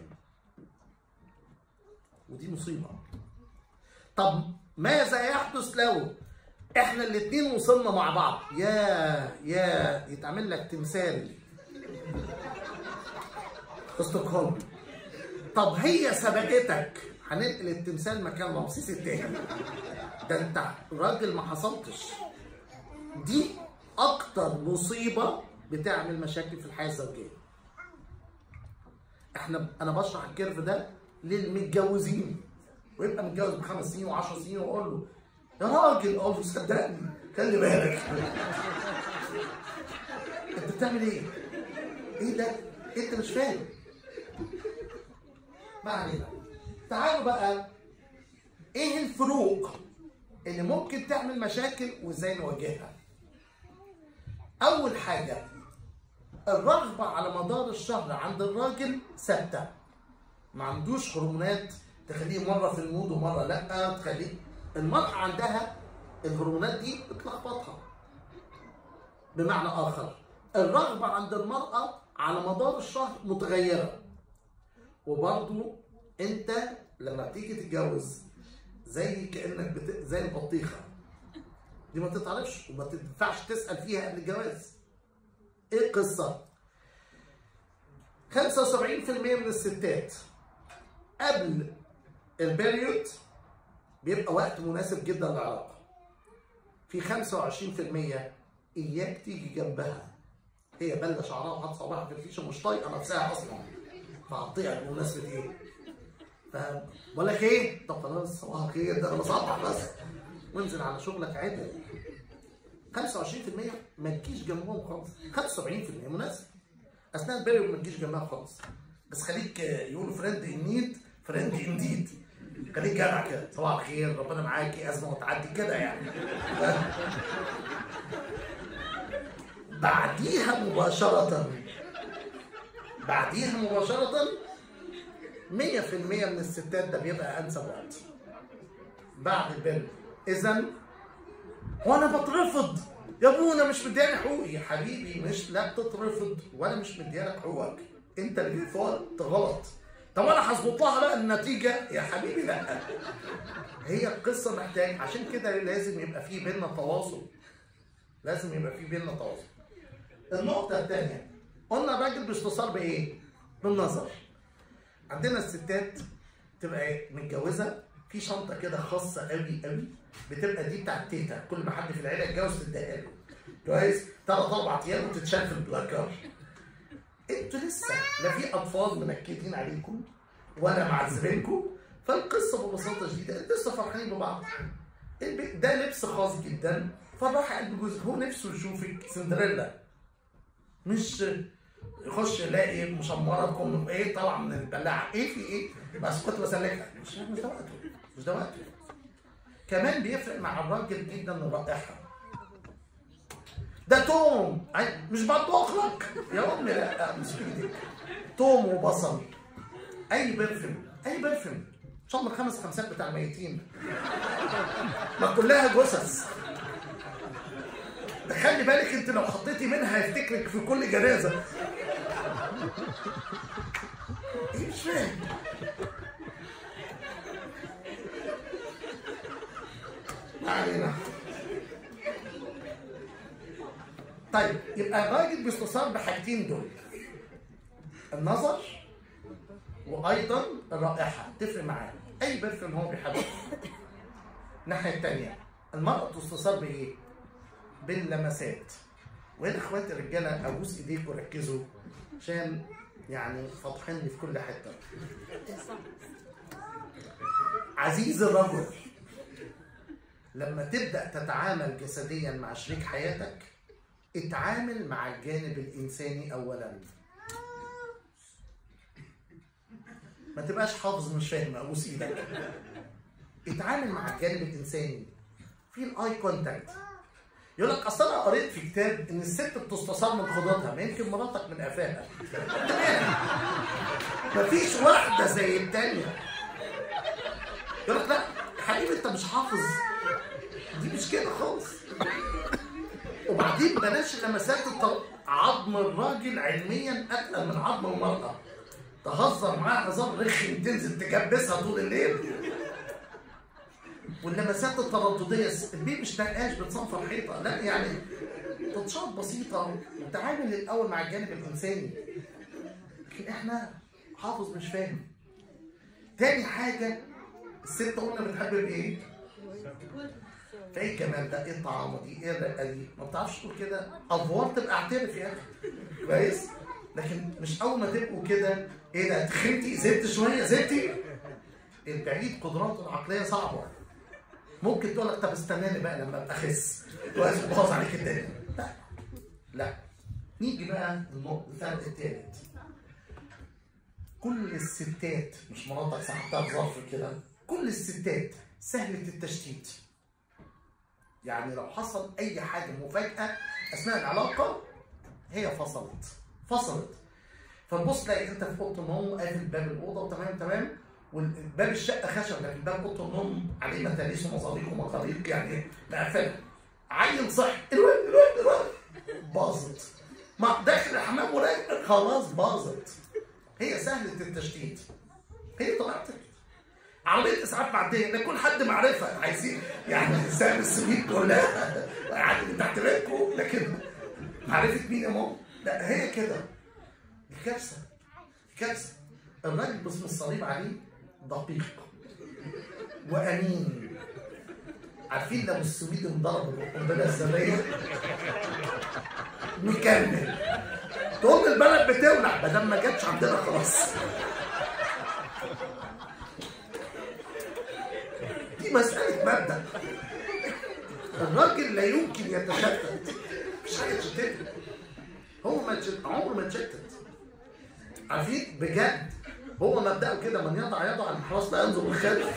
ودي مصيبه طب ماذا يحدث لو احنا الاتنين وصلنا مع بعض يا يا يتعمل لك تمثال في ستوكهولم طب هي سبقتك هننقل التمثال مكان رمسيس التاني ده انت راجل ما حصلتش دي اكتر مصيبه بتعمل مشاكل في الحياه الزوجيه احنا انا بشرح الكيرف ده للمتجوزين ويبقى متجوز بخمس سنين وعشر سنين واقول له يا راجل اقول له صدقني خلي بالك انت بتعمل ايه؟ ايه ده؟ انت مش فاهم ما علينا تعالوا بقى ايه الفروق اللي ممكن تعمل مشاكل وازاي نواجهها اول حاجه الرغبه على مدار الشهر عند الراجل ثابته ما عندوش هرمونات تخليه مره في المود ومره لا تخليه المرأة عندها الهرمونات دي بتلخبطها بمعنى اخر الرغبه عند المراه على مدار الشهر متغيره وبرضو انت لما بتيجي تتجوز زي كانك بت... زي البطيخه دي ما تتعرفش وما تنفعش تسال فيها قبل الجواز ايه القصه 75% من الستات قبل البريود بيبقى وقت مناسب جدا للعلاقه في 25% اياك تيجي جنبها هي بله شعرها وحاطه صباعها في الفيشه مش طايقه نفسها اصلا فهتطيع بمناسبه ايه؟ فاهم؟ بقول لك ايه؟ طب خلاص صباح الخير ده انا بصبح بس وانزل على شغلك عادي 25% ما تجيش جنبهم خالص 75% مناسب اثناء البريود ما تجيش جنبها خالص بس خليك يقولوا فريند ان نيد فريند انديد خليك جدع كده صباح الخير ربنا معاكي ازمه وتعدي كده يعني بعديها مباشرة بعديها مباشرة 100% من الستات ده بيبقى انسب وقت بعد البر اذا هو انا بترفض يا ابونا مش مدياني حقوقي يا حبيبي مش لا بتترفض ولا مش مديانك حقوقك انت اللي فوت غلط طب انا هظبط لها بقى النتيجه يا حبيبي لا هي القصه محتاج عشان كده لازم يبقى في بينا تواصل لازم يبقى في بينا تواصل النقطه الثانيه قلنا الراجل باختصار بايه بالنظر عندنا الستات تبقى إيه؟ متجوزه في شنطه كده خاصه قوي قوي بتبقى دي بتاعت تيتا كل ما حد في العيله اتجوز تديها له كويس ثلاث اربع ايام وتتشال في البلاكر انتوا لسه لا في اطفال منكدين عليكم ولا معذبينكم فالقصه ببساطه شديده انتوا لسه فرحانين ببعض البيت ده لبس خاص جدا فراح قلب جوزك هو نفسه يشوفك سندريلا مش يخش يلاقي مشمره بكم ايه طالعه من البلاعه ايه في ايه بس كنت بسلكها مش مش ده وقته مش ده وقته كمان بيفرق مع الراجل جدا الرائحه ده توم عي- مش بطبخ لك يا امي لا مش في ايدك توم وبصل اي برفم اي برفم ان شاء الله الخمس خمسات بتاع الميتين ما كلها جثث ده خلي بالك انت لو حطيتي منها هيفتكرك في كل جنازه ايه مش فاهم ما علينا طيب يبقى الراجل باختصار بحاجتين دول النظر وايضا الرائحه تفرق معاه اي برفيوم هو بيحبه الناحيه الثانيه المراه باختصار بايه؟ باللمسات وهنا اخواتي الرجاله ابوس ايديكم وركزوا عشان يعني فاضحين لي في كل حته عزيز الرجل لما تبدا تتعامل جسديا مع شريك حياتك اتعامل مع الجانب الانساني اولا ما تبقاش حافظ مش فاهم ابوس ايدك اتعامل مع الجانب الانساني في الاي كونتاكت يقول لك اصل انا قريت في كتاب ان الست بتستثار من خدودها ما يمكن مراتك من قفاها مفيش واحده زي التانيه يقول لك لا حبيبي انت مش حافظ دي مش كده خالص وبعدين بلاش لمسات الط- عظم الراجل علميا اتقل من عظم المراه تهزر معاها هزار رخم تنزل تكبسها طول الليل واللمسات التردديه البيبي مش نقاش بتصنفر حيطه لا يعني تاتشات بسيطه وتعامل الاول مع الجانب الانساني لكن احنا حافظ مش فاهم تاني حاجه الست قلنا بتحب الايه؟ فايه الجمال ده؟ ايه الطعامه دي؟ ايه الرقه دي؟ ما بتعرفش تقول كده افوار تبقى اعترف يا اخي كويس؟ لكن مش اول ما تبقوا كده ايه ده تخنتي زدت شويه زدتي البعيد قدراته العقليه صعبه ممكن تقول لك طب استناني بقى لما ابقى اخس كويس باظ عليك الدنيا لا لا نيجي بقى النقطه الفرق الثالث كل الستات مش مراتك صاحبتها في ظرف كده كل الستات سهله التشتيت يعني لو حصل اي حاجه مفاجاه اثناء العلاقه هي فصلت فصلت فتبص تلاقي انت في اوضه النوم قافل باب الاوضه وتمام تمام والباب الشقه خشب لكن باب اوضه النوم عليه متاريس ومصاريف ومخاريق يعني مقفله عيل صح الواد الواد الواد باظت ما داخل الحمام وراجع خلاص باظت هي سهله التشتيت هي طبيعتك عربيه اسعاف معديه لا يكون حد معرفه عايزين يعني سام السويد كلها يعني من تحت بيتكم لكن معرفه مين يا ماما لا هي كده دي كارثه دي كارثه الراجل باسم الصليب عليه دقيق وامين عارفين لو السويد انضرب بالقنبله الذريه نكمل تقوم البلد بتولع ما دام ما جاتش عندنا خلاص دي مساله مبدا الراجل لا يمكن يتشتت مش حاجه تشتت هو ما تشتت عمره ما تشتت عارفين بجد هو مبدأه كده من يضع يضع الحراس لا ينظر الخلف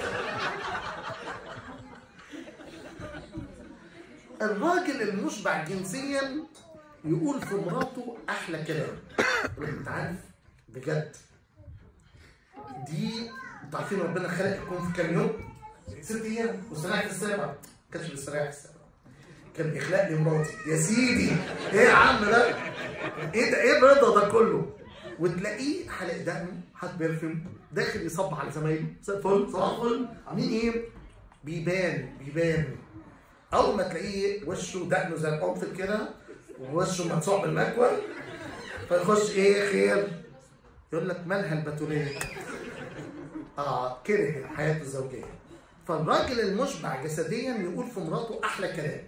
الراجل المشبع جنسيا يقول في مراته احلى كلام انت عارف بجد دي انتوا عارفين ربنا خلق الكون في كام يوم؟ ست ايام واستريح في السابع ما كانش بيستريح في السابع كان بيخلق لي مراتي يا سيدي ايه يا عم ده؟ ايه ده ايه الرضا ده كله؟ وتلاقيه حلق دقنه حاط بيرفيوم داخل يصب على زمايله مساء الفل صباح الفل عاملين ايه؟ بيبان بيبان اول ما تلاقيه وشه دقنه زي القنفل كده ووشه مدسوع بالمكوى فيخش ايه خير يقول لك مالها البتوليه اه كره حياته الزوجيه فالراجل المشبع جسديا يقول في مراته احلى كلام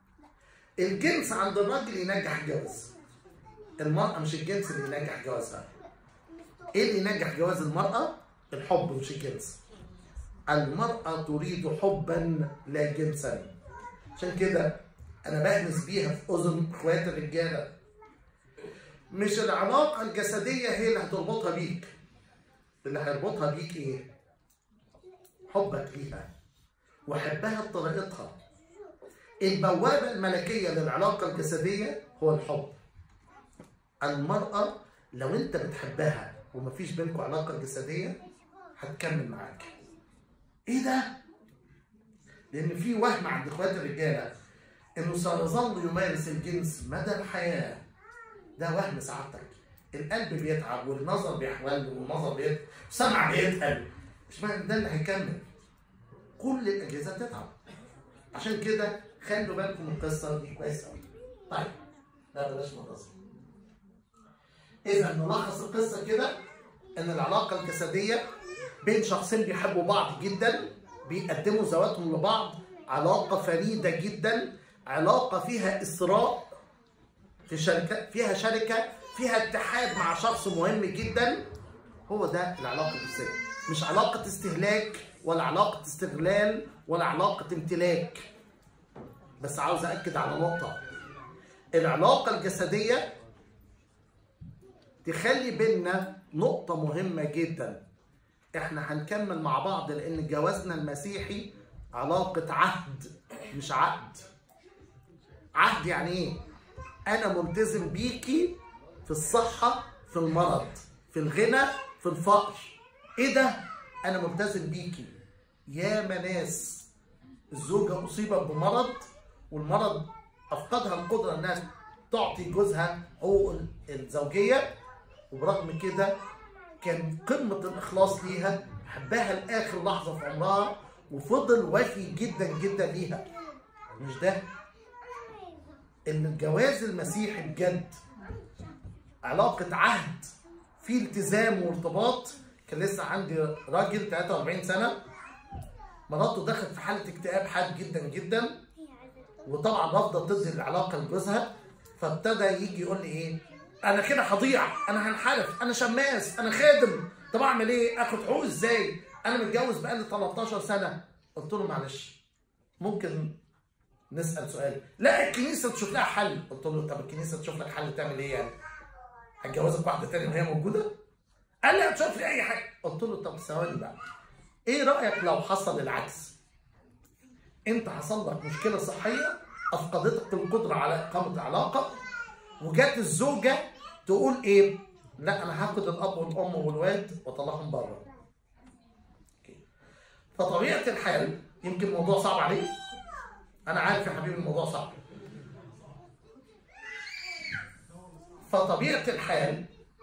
الجنس عند الراجل ينجح جواز المرأة مش الجنس اللي ينجح جوازها ايه اللي ينجح جواز المرأة؟ الحب مش الجنس المرأة تريد حبا لا جنسا عشان كده انا بهمس بيها في اذن اخوات الرجالة مش العلاقة الجسدية هي اللي هتربطها بيك اللي هيربطها بيك ايه؟ حبك ليها وحبها بطريقتها البوابة الملكية للعلاقة الجسدية هو الحب المرأة لو انت بتحبها ومفيش بينكم علاقة جسدية هتكمل معاك ايه ده؟ لان في وهم عند اخوات الرجالة انه سيظل يمارس الجنس مدى الحياة ده وهم سعادتك القلب بيتعب والنظر بيحول والنظر بيتعب السمع بيتقل مش معنى ده اللي هيكمل كل الاجهزه بتتعب عشان كده خلوا بالكم من القصه دي كويس قوي طيب لا بلاش منتصر اذا نلخص القصه كده ان العلاقه الجسديه بين شخصين بيحبوا بعض جدا بيقدموا ذواتهم لبعض علاقه فريده جدا علاقه فيها اسراء في شركه فيها شركه فيها اتحاد مع شخص مهم جدا هو ده العلاقه الجسديه مش علاقه استهلاك ولا علاقه استغلال ولا علاقه امتلاك بس عاوز اكد على نقطه العلاقه الجسديه تخلي بينا نقطه مهمه جدا احنا هنكمل مع بعض لان جوازنا المسيحي علاقه عهد مش عقد عهد يعني ايه انا ملتزم بيكي في الصحه في المرض في الغنى في الفقر ايه ده انا ملتزم بيكي يا ناس الزوجه اصيبت بمرض والمرض افقدها القدره انها تعطي جوزها حقوق الزوجيه وبرغم كده كان قمه الاخلاص ليها حباها لاخر لحظه في عمرها وفضل وفي جدا جدا ليها مش ده ان الجواز المسيحي بجد علاقه عهد في التزام وارتباط كان لسه عندي راجل 43 سنه مراته دخلت في حاله اكتئاب حاد جدا جدا وطبعا رافضه تدي العلاقه لجوزها فابتدى يجي يقول لي ايه انا كده هضيع انا هنحرف انا شماس انا خادم طب اعمل ايه اخد حقوق ازاي انا متجوز بقالي 13 سنه قلت له معلش ممكن نسال سؤال لا الكنيسه تشوف لها حل قلت له طب الكنيسه تشوف لك حل تعمل ايه يعني هتجوزك واحده تانية وهي موجوده قال لي هتشوف لي اي حاجه قلت له طب ثواني بقى ايه رايك لو حصل العكس انت حصل لك مشكله صحيه افقدتك القدره على اقامه علاقه وجات الزوجه تقول ايه لا انا هاخد الاب والام والواد واطلعهم بره فطبيعه الحال يمكن الموضوع صعب عليك انا عارف يا حبيبي الموضوع صعب فطبيعه الحال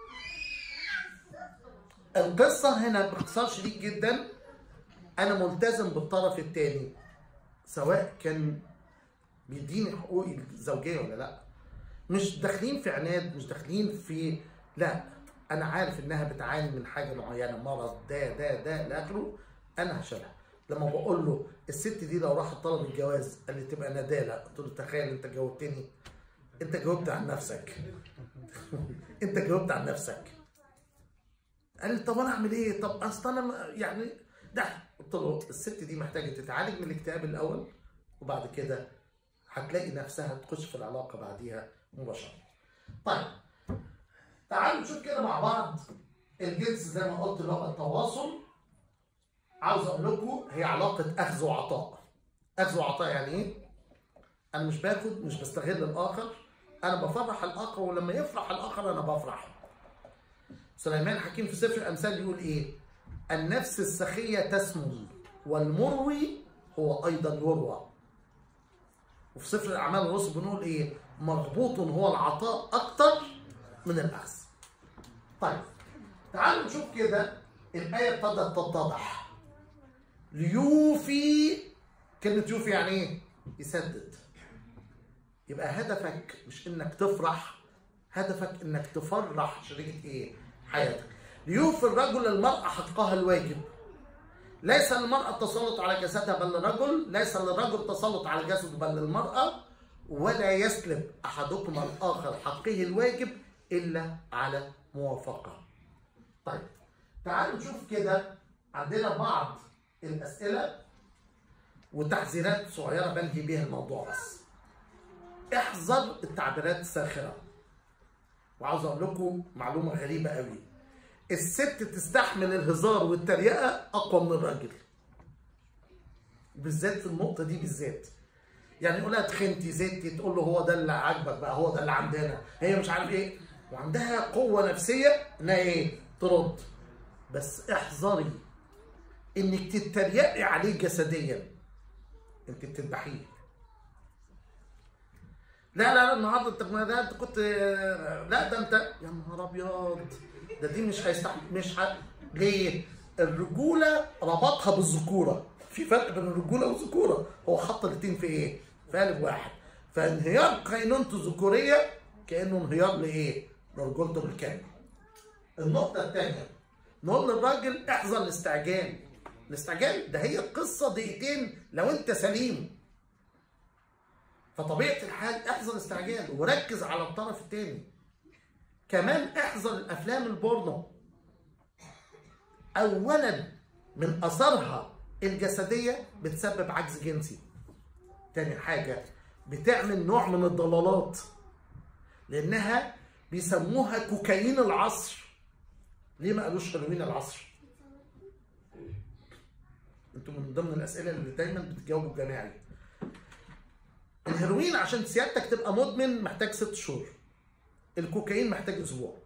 القصه هنا باختصار شديد جدا انا ملتزم بالطرف الثاني سواء كان بيديني حقوقي الزوجيه ولا لا مش داخلين في عناد مش داخلين في لا انا عارف انها بتعاني من حاجه معينه مرض ده ده ده لاخره انا هشيلها لما بقول له الست دي لو راحت طلب الجواز قال لي تبقى ندالة قلت له تخيل انت جاوبتني انت جاوبت عن نفسك انت جاوبت عن نفسك قال لي طب انا اعمل ايه طب اصل انا ما- يعني ده قلت له الست دي محتاجه تتعالج من الاكتئاب الاول وبعد كده هتلاقي نفسها تخش في العلاقه بعديها مباشره طيب تعالوا نشوف كده مع بعض الجنس زي ما قلت لغه التواصل عاوز اقول لكم هي علاقه اخذ وعطاء اخذ وعطاء يعني ايه انا مش باخد مش بستغل الاخر انا بفرح الاخر ولما يفرح الاخر انا بفرح سليمان حكيم في سفر الامثال بيقول ايه النفس السخيه تسمو والمروي هو ايضا يروى وفي سفر الاعمال الرسل بنقول ايه مغبوط هو العطاء اكتر من الاخذ طيب تعالوا نشوف كده الايه ابتدت تتضح ليوفي كلمه يوفي يعني ايه يسدد يبقى هدفك مش انك تفرح هدفك انك تفرح شريكة ايه حياتك ليوفي الرجل المرأة حقها الواجب ليس للمرأة التسلط على جسدها بل للرجل ليس للرجل تسلط على جسده بل للمرأة ولا يسلب أحدكم الآخر حقه الواجب إلا على موافقة طيب تعالوا نشوف كده عندنا بعض الأسئلة وتحذيرات صغيرة بنهي بيها الموضوع بس احذر التعبيرات الساخرة وعاوز اقول لكم معلومة غريبة قوي الست تستحمل الهزار والتريقة أقوى من الراجل بالذات في النقطة دي بالذات يعني يقول لها تخنتي زدتي تقول له هو ده اللي عاجبك بقى هو ده اللي عندنا هي مش عارف ايه وعندها قوة نفسية انها ايه ترد بس احذري انك تتريقي عليه جسديا انت بتذبحيه لا لا لا النهارده انت ما ده انت كنت لا ده انت يا نهار ابيض ده دي مش هيستحمل مش ه... ليه؟ الرجوله ربطها بالذكوره في فرق بين الرجوله والذكوره هو حط الاثنين في ايه؟ في قالب واحد فانهيار قينونته الذكوريه كانه انهيار لايه؟ لرجولته بالكامل النقطه الثانيه نقول للراجل احذر الاستعجال الاستعجال ده هي القصه دقيقتين لو انت سليم فطبيعه الحال احذر الاستعجال وركز على الطرف الثاني كمان احذر الافلام البورنو اولا من اثارها الجسديه بتسبب عجز جنسي تاني حاجه بتعمل نوع من الضلالات لانها بيسموها كوكايين العصر ليه ما قالوش هيروين العصر انتوا من ضمن الاسئله اللي دايما بتجاوبوا جماعي الهيروين عشان سيادتك تبقى مدمن محتاج ست شهور الكوكايين محتاج اسبوع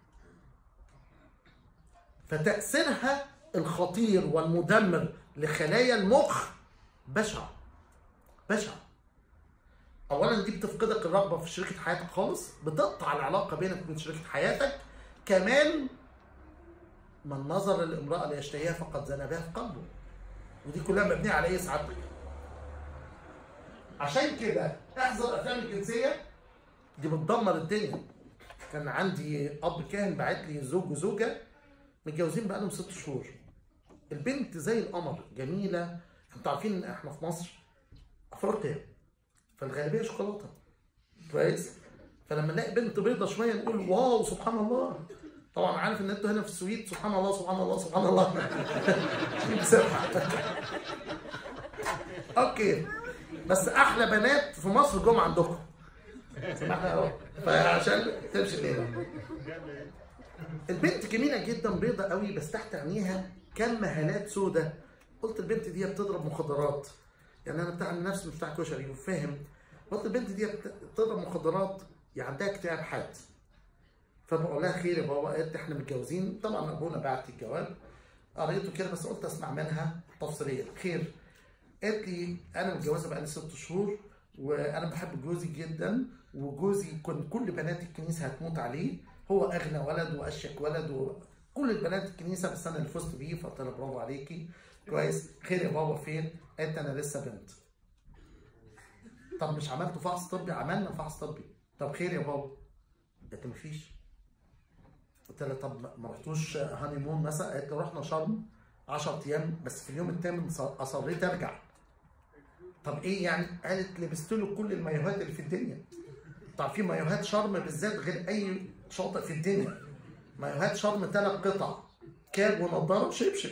فتاثيرها الخطير والمدمر لخلايا المخ بشع بشع اولا دي بتفقدك الرغبه في شريكه حياتك خالص بتقطع العلاقه بينك وبين شريكه حياتك كمان من نظر الامراه ليشتهيها فقد زنى بها في قلبه ودي كلها مبنيه على ايه سعادتك عشان كده احذر الافلام الجنسيه دي بتدمر الدنيا كان عندي اب كاهن بعت لي زوج وزوجه متجوزين بقالهم ست شهور البنت زي القمر جميله انتوا عارفين ان احنا في مصر افريقيا فالغالبيه شوكولاته كويس فلما نلاقي بنت بيضه شويه نقول واو سبحان الله طبعا عارف ان انتوا هنا في السويد سبحان الله سبحان الله سبحان الله اوكي بس احلى بنات في مصر جم عندكم سمعنا اهو فعشان تمشي الليله البنت جميله جدا بيضه قوي بس تحت عينيها كم هالات سودة قلت البنت دي بتضرب مخدرات يعني انا بتاع النفس مش بتاع كشري وفاهم قلت البنت دي بتضرب مخدرات يعني عندها اكتئاب حاد فبقول لها خير يا بابا قالت احنا متجوزين طبعا ابونا بعت الجواب قريته كده بس قلت اسمع منها تفصيليا خير قالت لي انا متجوزه بقالي ست شهور وانا بحب جوزي جدا وجوزي كنت كل بنات الكنيسه هتموت عليه هو اغنى ولد واشيك ولد وكل البنات الكنيسه بس انا اللي فزت بيه فقلت لها برافو عليكي كويس خير يا بابا فين؟ قالت انا لسه بنت طب مش عملتوا فحص طبي؟ عملنا فحص طبي طب خير يا بابا قالت لي مفيش قلت لها طب ما رحتوش هاني مون مثلا قالت لي رحنا شرم 10 ايام بس في اليوم الثامن ص- اصريت ارجع طب ايه يعني قالت لبست له كل المايوهات اللي في الدنيا طب في مايوهات شرم بالذات غير اي شاطئ في الدنيا مايوهات شرم ثلاث قطع كاب ونضاره وشبشب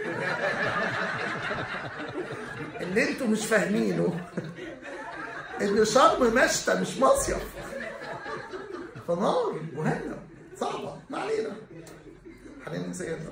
اللي انتوا مش فاهمينه ان شرم مشتى مش مصيف فنار وهنا صعبه ما علينا خلينا نسيبها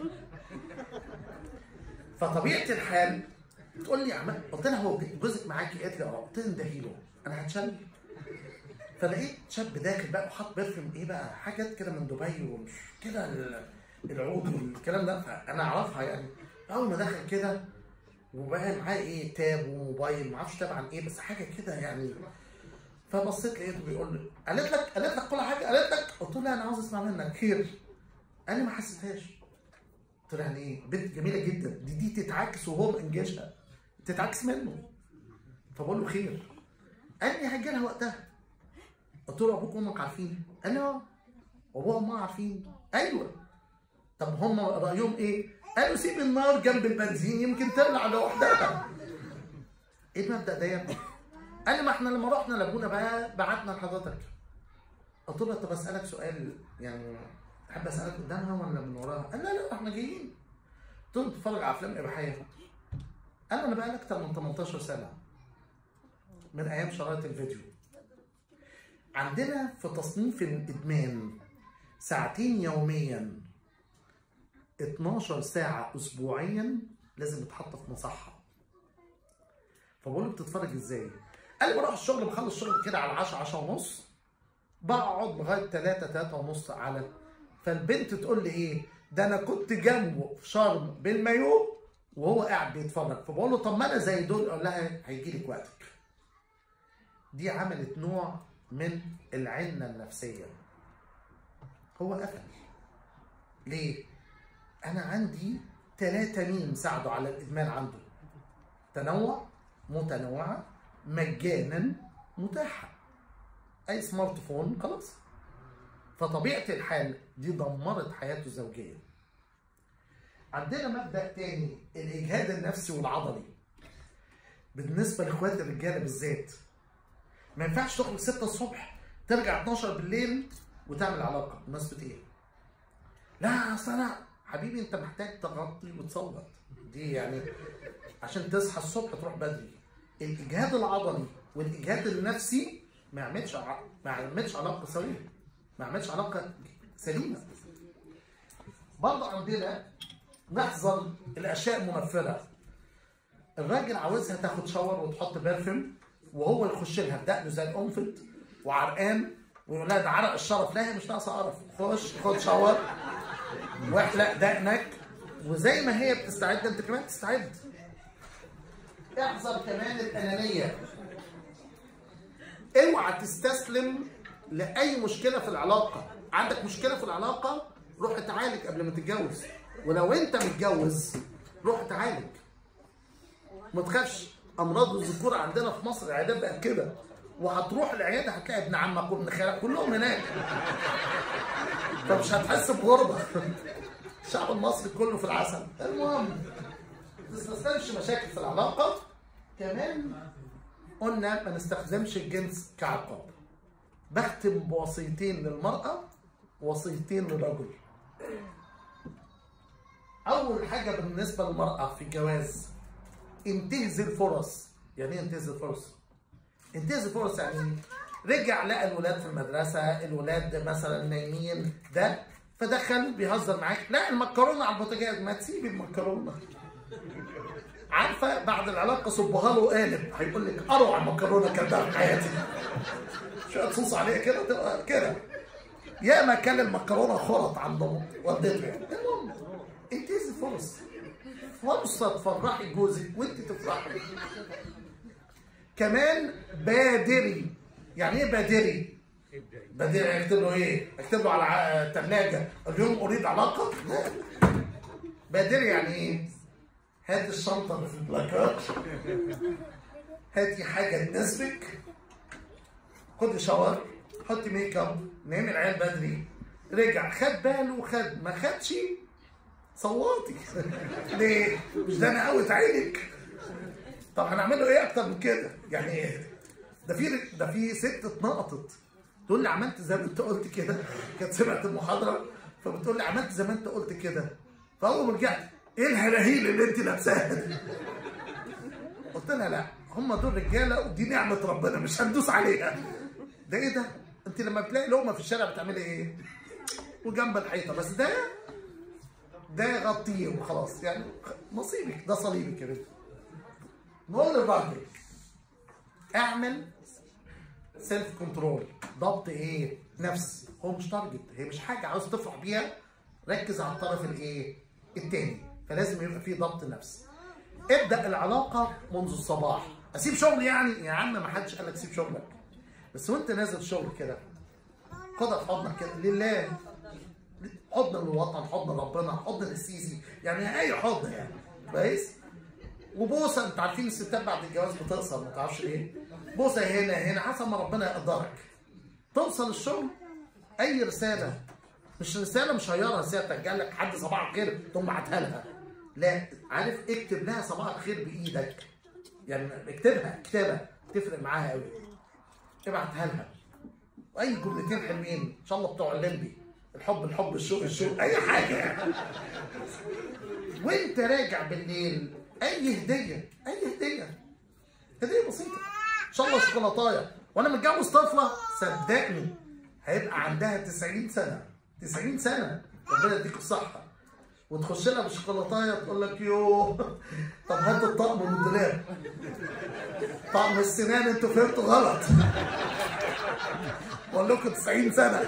فطبيعه الحال تقول لي يا عم قلت لها هو جوزك معاكي قالت لي اه قلت لها ده هيرو انا هتشل فلقيت شاب داخل بقى وحاط برفيوم ايه بقى حاجات كده من دبي ومش كده ال- العود والكلام ده فانا اعرفها يعني اول ما دخل كده وبقى معاه ايه تاب وموبايل ما اعرفش تاب عن ايه بس حاجه كده يعني فبصيت لقيته بيقول لي قالت لك قالت لك كل حاجه قالت لك قلت له لا انا عاوز اسمع منك خير قال لي ما حسيتهاش قلت له يعني ايه بنت جميله جدا دي دي تتعكس وهو مانجشها تتعكس منه فبقول له خير قال لي هيجي لها وقتها قلت له ابوك وامك عارفين قال لي اه وابوها وامها عارفين ايوه طب هم رايهم ايه قالوا سيب النار جنب البنزين يمكن تولع لوحدها ايه المبدا ده يا ابني قال لي ما احنا لما رحنا لاجونا بقى بعتنا لحضرتك قلت له طب اسالك سؤال يعني تحب اسالك قدامها ولا من وراها؟ قال لا لا احنا جايين قلت له بتتفرج على افلام اباحيه قال انا بقى اكتر من 18 سنه من ايام شرايط الفيديو عندنا في تصنيف الادمان ساعتين يوميا 12 ساعه اسبوعيا لازم يتحط في مصحه فبقول له بتتفرج ازاي؟ قال لي بروح الشغل بخلص شغل كده على 10 10 ونص بقعد لغايه 3 3 ونص على فالبنت تقول لي ايه؟ ده انا كنت جنبه في شرم بالمايو وهو قاعد بيتفرج فبقول له طب ما انا زي دول اقول لها هيجي لك وقتك. دي عملت نوع من العنه النفسيه. هو قفل. ليه؟ انا عندي ثلاثة مين ساعدوا على الادمان عنده. تنوع متنوعة مجانا متاحة أي سمارت فون خلاص فطبيعة الحال دي دمرت حياته الزوجية عندنا مبدأ تاني الإجهاد النفسي والعضلي بالنسبة لإخوات الرجالة بالذات ما ينفعش تخرج 6 الصبح ترجع 12 بالليل وتعمل علاقة بمناسبة إيه؟ لا أصل أنا حبيبي أنت محتاج تغطي وتصوت دي يعني عشان تصحى الصبح تروح بدري الاجهاد العضلي والاجهاد النفسي ما يعملش ع... ما يعملش علاقه سويه ما يعملش علاقه سليمه برضه عندنا نحذر الاشياء المنفره الراجل عاوزها تاخد شاور وتحط برفيوم وهو يخش لها بدقنه زي القنفذ وعرقان ويقول لها ده عرق الشرف لا هي مش ناقصه قرف خش خد شاور واحلق دقنك وزي ما هي بتستعد انت كمان تستعد احذر كمان الانانيه اوعى تستسلم لاي مشكله في العلاقه عندك مشكله في العلاقه روح اتعالج قبل ما تتجوز ولو انت متجوز روح اتعالج ما تخافش امراض الذكور عندنا في مصر العيادات بقت كده وهتروح العياده هتلاقي ابن عمك وابن خالك كلهم هناك فمش هتحس بغربه الشعب المصري كله في العسل المهم ما تستسلمش مشاكل في العلاقه كمان قلنا ما نستخدمش الجنس كعقاب بختم بوصيتين للمرأة ووصيتين للرجل أول حاجة بالنسبة للمرأة في الجواز انتهز الفرص يعني ايه انتهز الفرص؟ انتهز الفرص يعني رجع لقى الولاد في المدرسة الولاد مثلا نايمين ده فدخل بيهزر معاك لا المكرونة على البوتاجاز ما تسيب المكرونة عارفه بعد العلاقه صبها له قالب هيقول لك اروع مكرونه كلتها في حياتي شويه صوص عليها كده تبقى كده يا ما كان المكرونه خرط عند والدته يعني المهم انتهزي فرص فرصه تفرحي جوزك وانت تفرحي كمان بادري يعني ايه بادري؟ بادري اكتب له ايه؟ اكتب له على الثلاجه اليوم اريد علاقه؟ لا بادري يعني ايه؟ هات الشنطة اللي في البلاكات هاتي حاجة تناسبك خدي شاور حطي ميك اب نامي العيال بدري رجع خد باله خد ما خدش صوتي ليه؟ مش ده انا قوت عينك طب هنعمل له ايه اكتر من كده؟ يعني ايه؟ ده في ده في ست اتنقطت تقول لي عملت زي ما انت قلت كده كانت سمعت المحاضره فبتقول لي عملت زي ما انت قلت كده فاول ما رجعت ايه الهلاهيل اللي انت لابساها دي؟ قلت لها لا هم دول رجاله ودي نعمه ربنا مش هندوس عليها ده ايه ده؟ انت لما بتلاقي لقمه في الشارع بتعملي ايه؟ وجنب الحيطه بس ده ده غطيه وخلاص يعني نصيبك ده صليبك يا بنت نقول للراجل اعمل سيلف كنترول ضبط ايه؟ نفس هو مش تارجت هي مش حاجه عاوز تفرح بيها ركز على الطرف الايه؟ التاني فلازم يبقى في ضبط نفس ابدا العلاقه منذ الصباح اسيب شغل يعني يا عم ما حدش قال لك سيب شغلك بس وانت نازل شغل كده خدها في حضنك كده لله حضن الوطن حضن ربنا حضن السيسي يعني اي حضن يعني كويس وبوسه انتوا عارفين الستات بعد الجواز بتقصر ما تعرفش ليه بوسه هنا هنا حسب ما ربنا يقدرك توصل الشغل اي رساله مش رساله مش هيارة رساله جاي لك حد صباح الخير تقوم بعتها لها لا عارف اكتب لها صباح الخير بايدك يعني اكتبها كتابه تفرق معاها قوي ابعتها لها واي جملتين حلوين ان شاء الله بتوع الليمبي الحب الحب الشوق الشوق اي حاجه يعني وانت راجع بالليل اي هديه اي هديه هديه بسيطه ان شاء الله شوكولاتايه وانا متجوز طفله صدقني هيبقى عندها 90 سنه 90 سنه ربنا يديك الصحه وتخش لها بشوكولاتايه تقول لك يوه طب هات الطقم من الدولاب طقم السنان انتوا فهمتوا غلط بقول لكم 90 سنه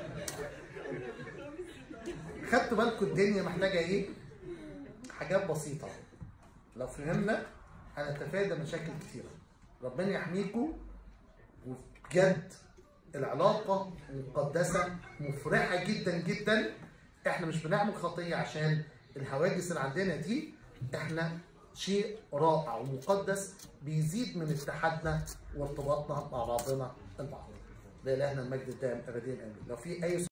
خدتوا بالكم الدنيا محتاجه ايه؟ حاجات بسيطه لو فهمنا هنتفادى مشاكل كتيره ربنا يحميكم وبجد العلاقه مقدسه مفرحه جدا جدا احنا مش بنعمل خطيه عشان الهواجس اللي عندنا دي احنا شيء رائع ومقدس بيزيد من اتحادنا وارتباطنا مع بعضنا البعض. لإلهنا المجد الدائم ابديا امين. لو في اي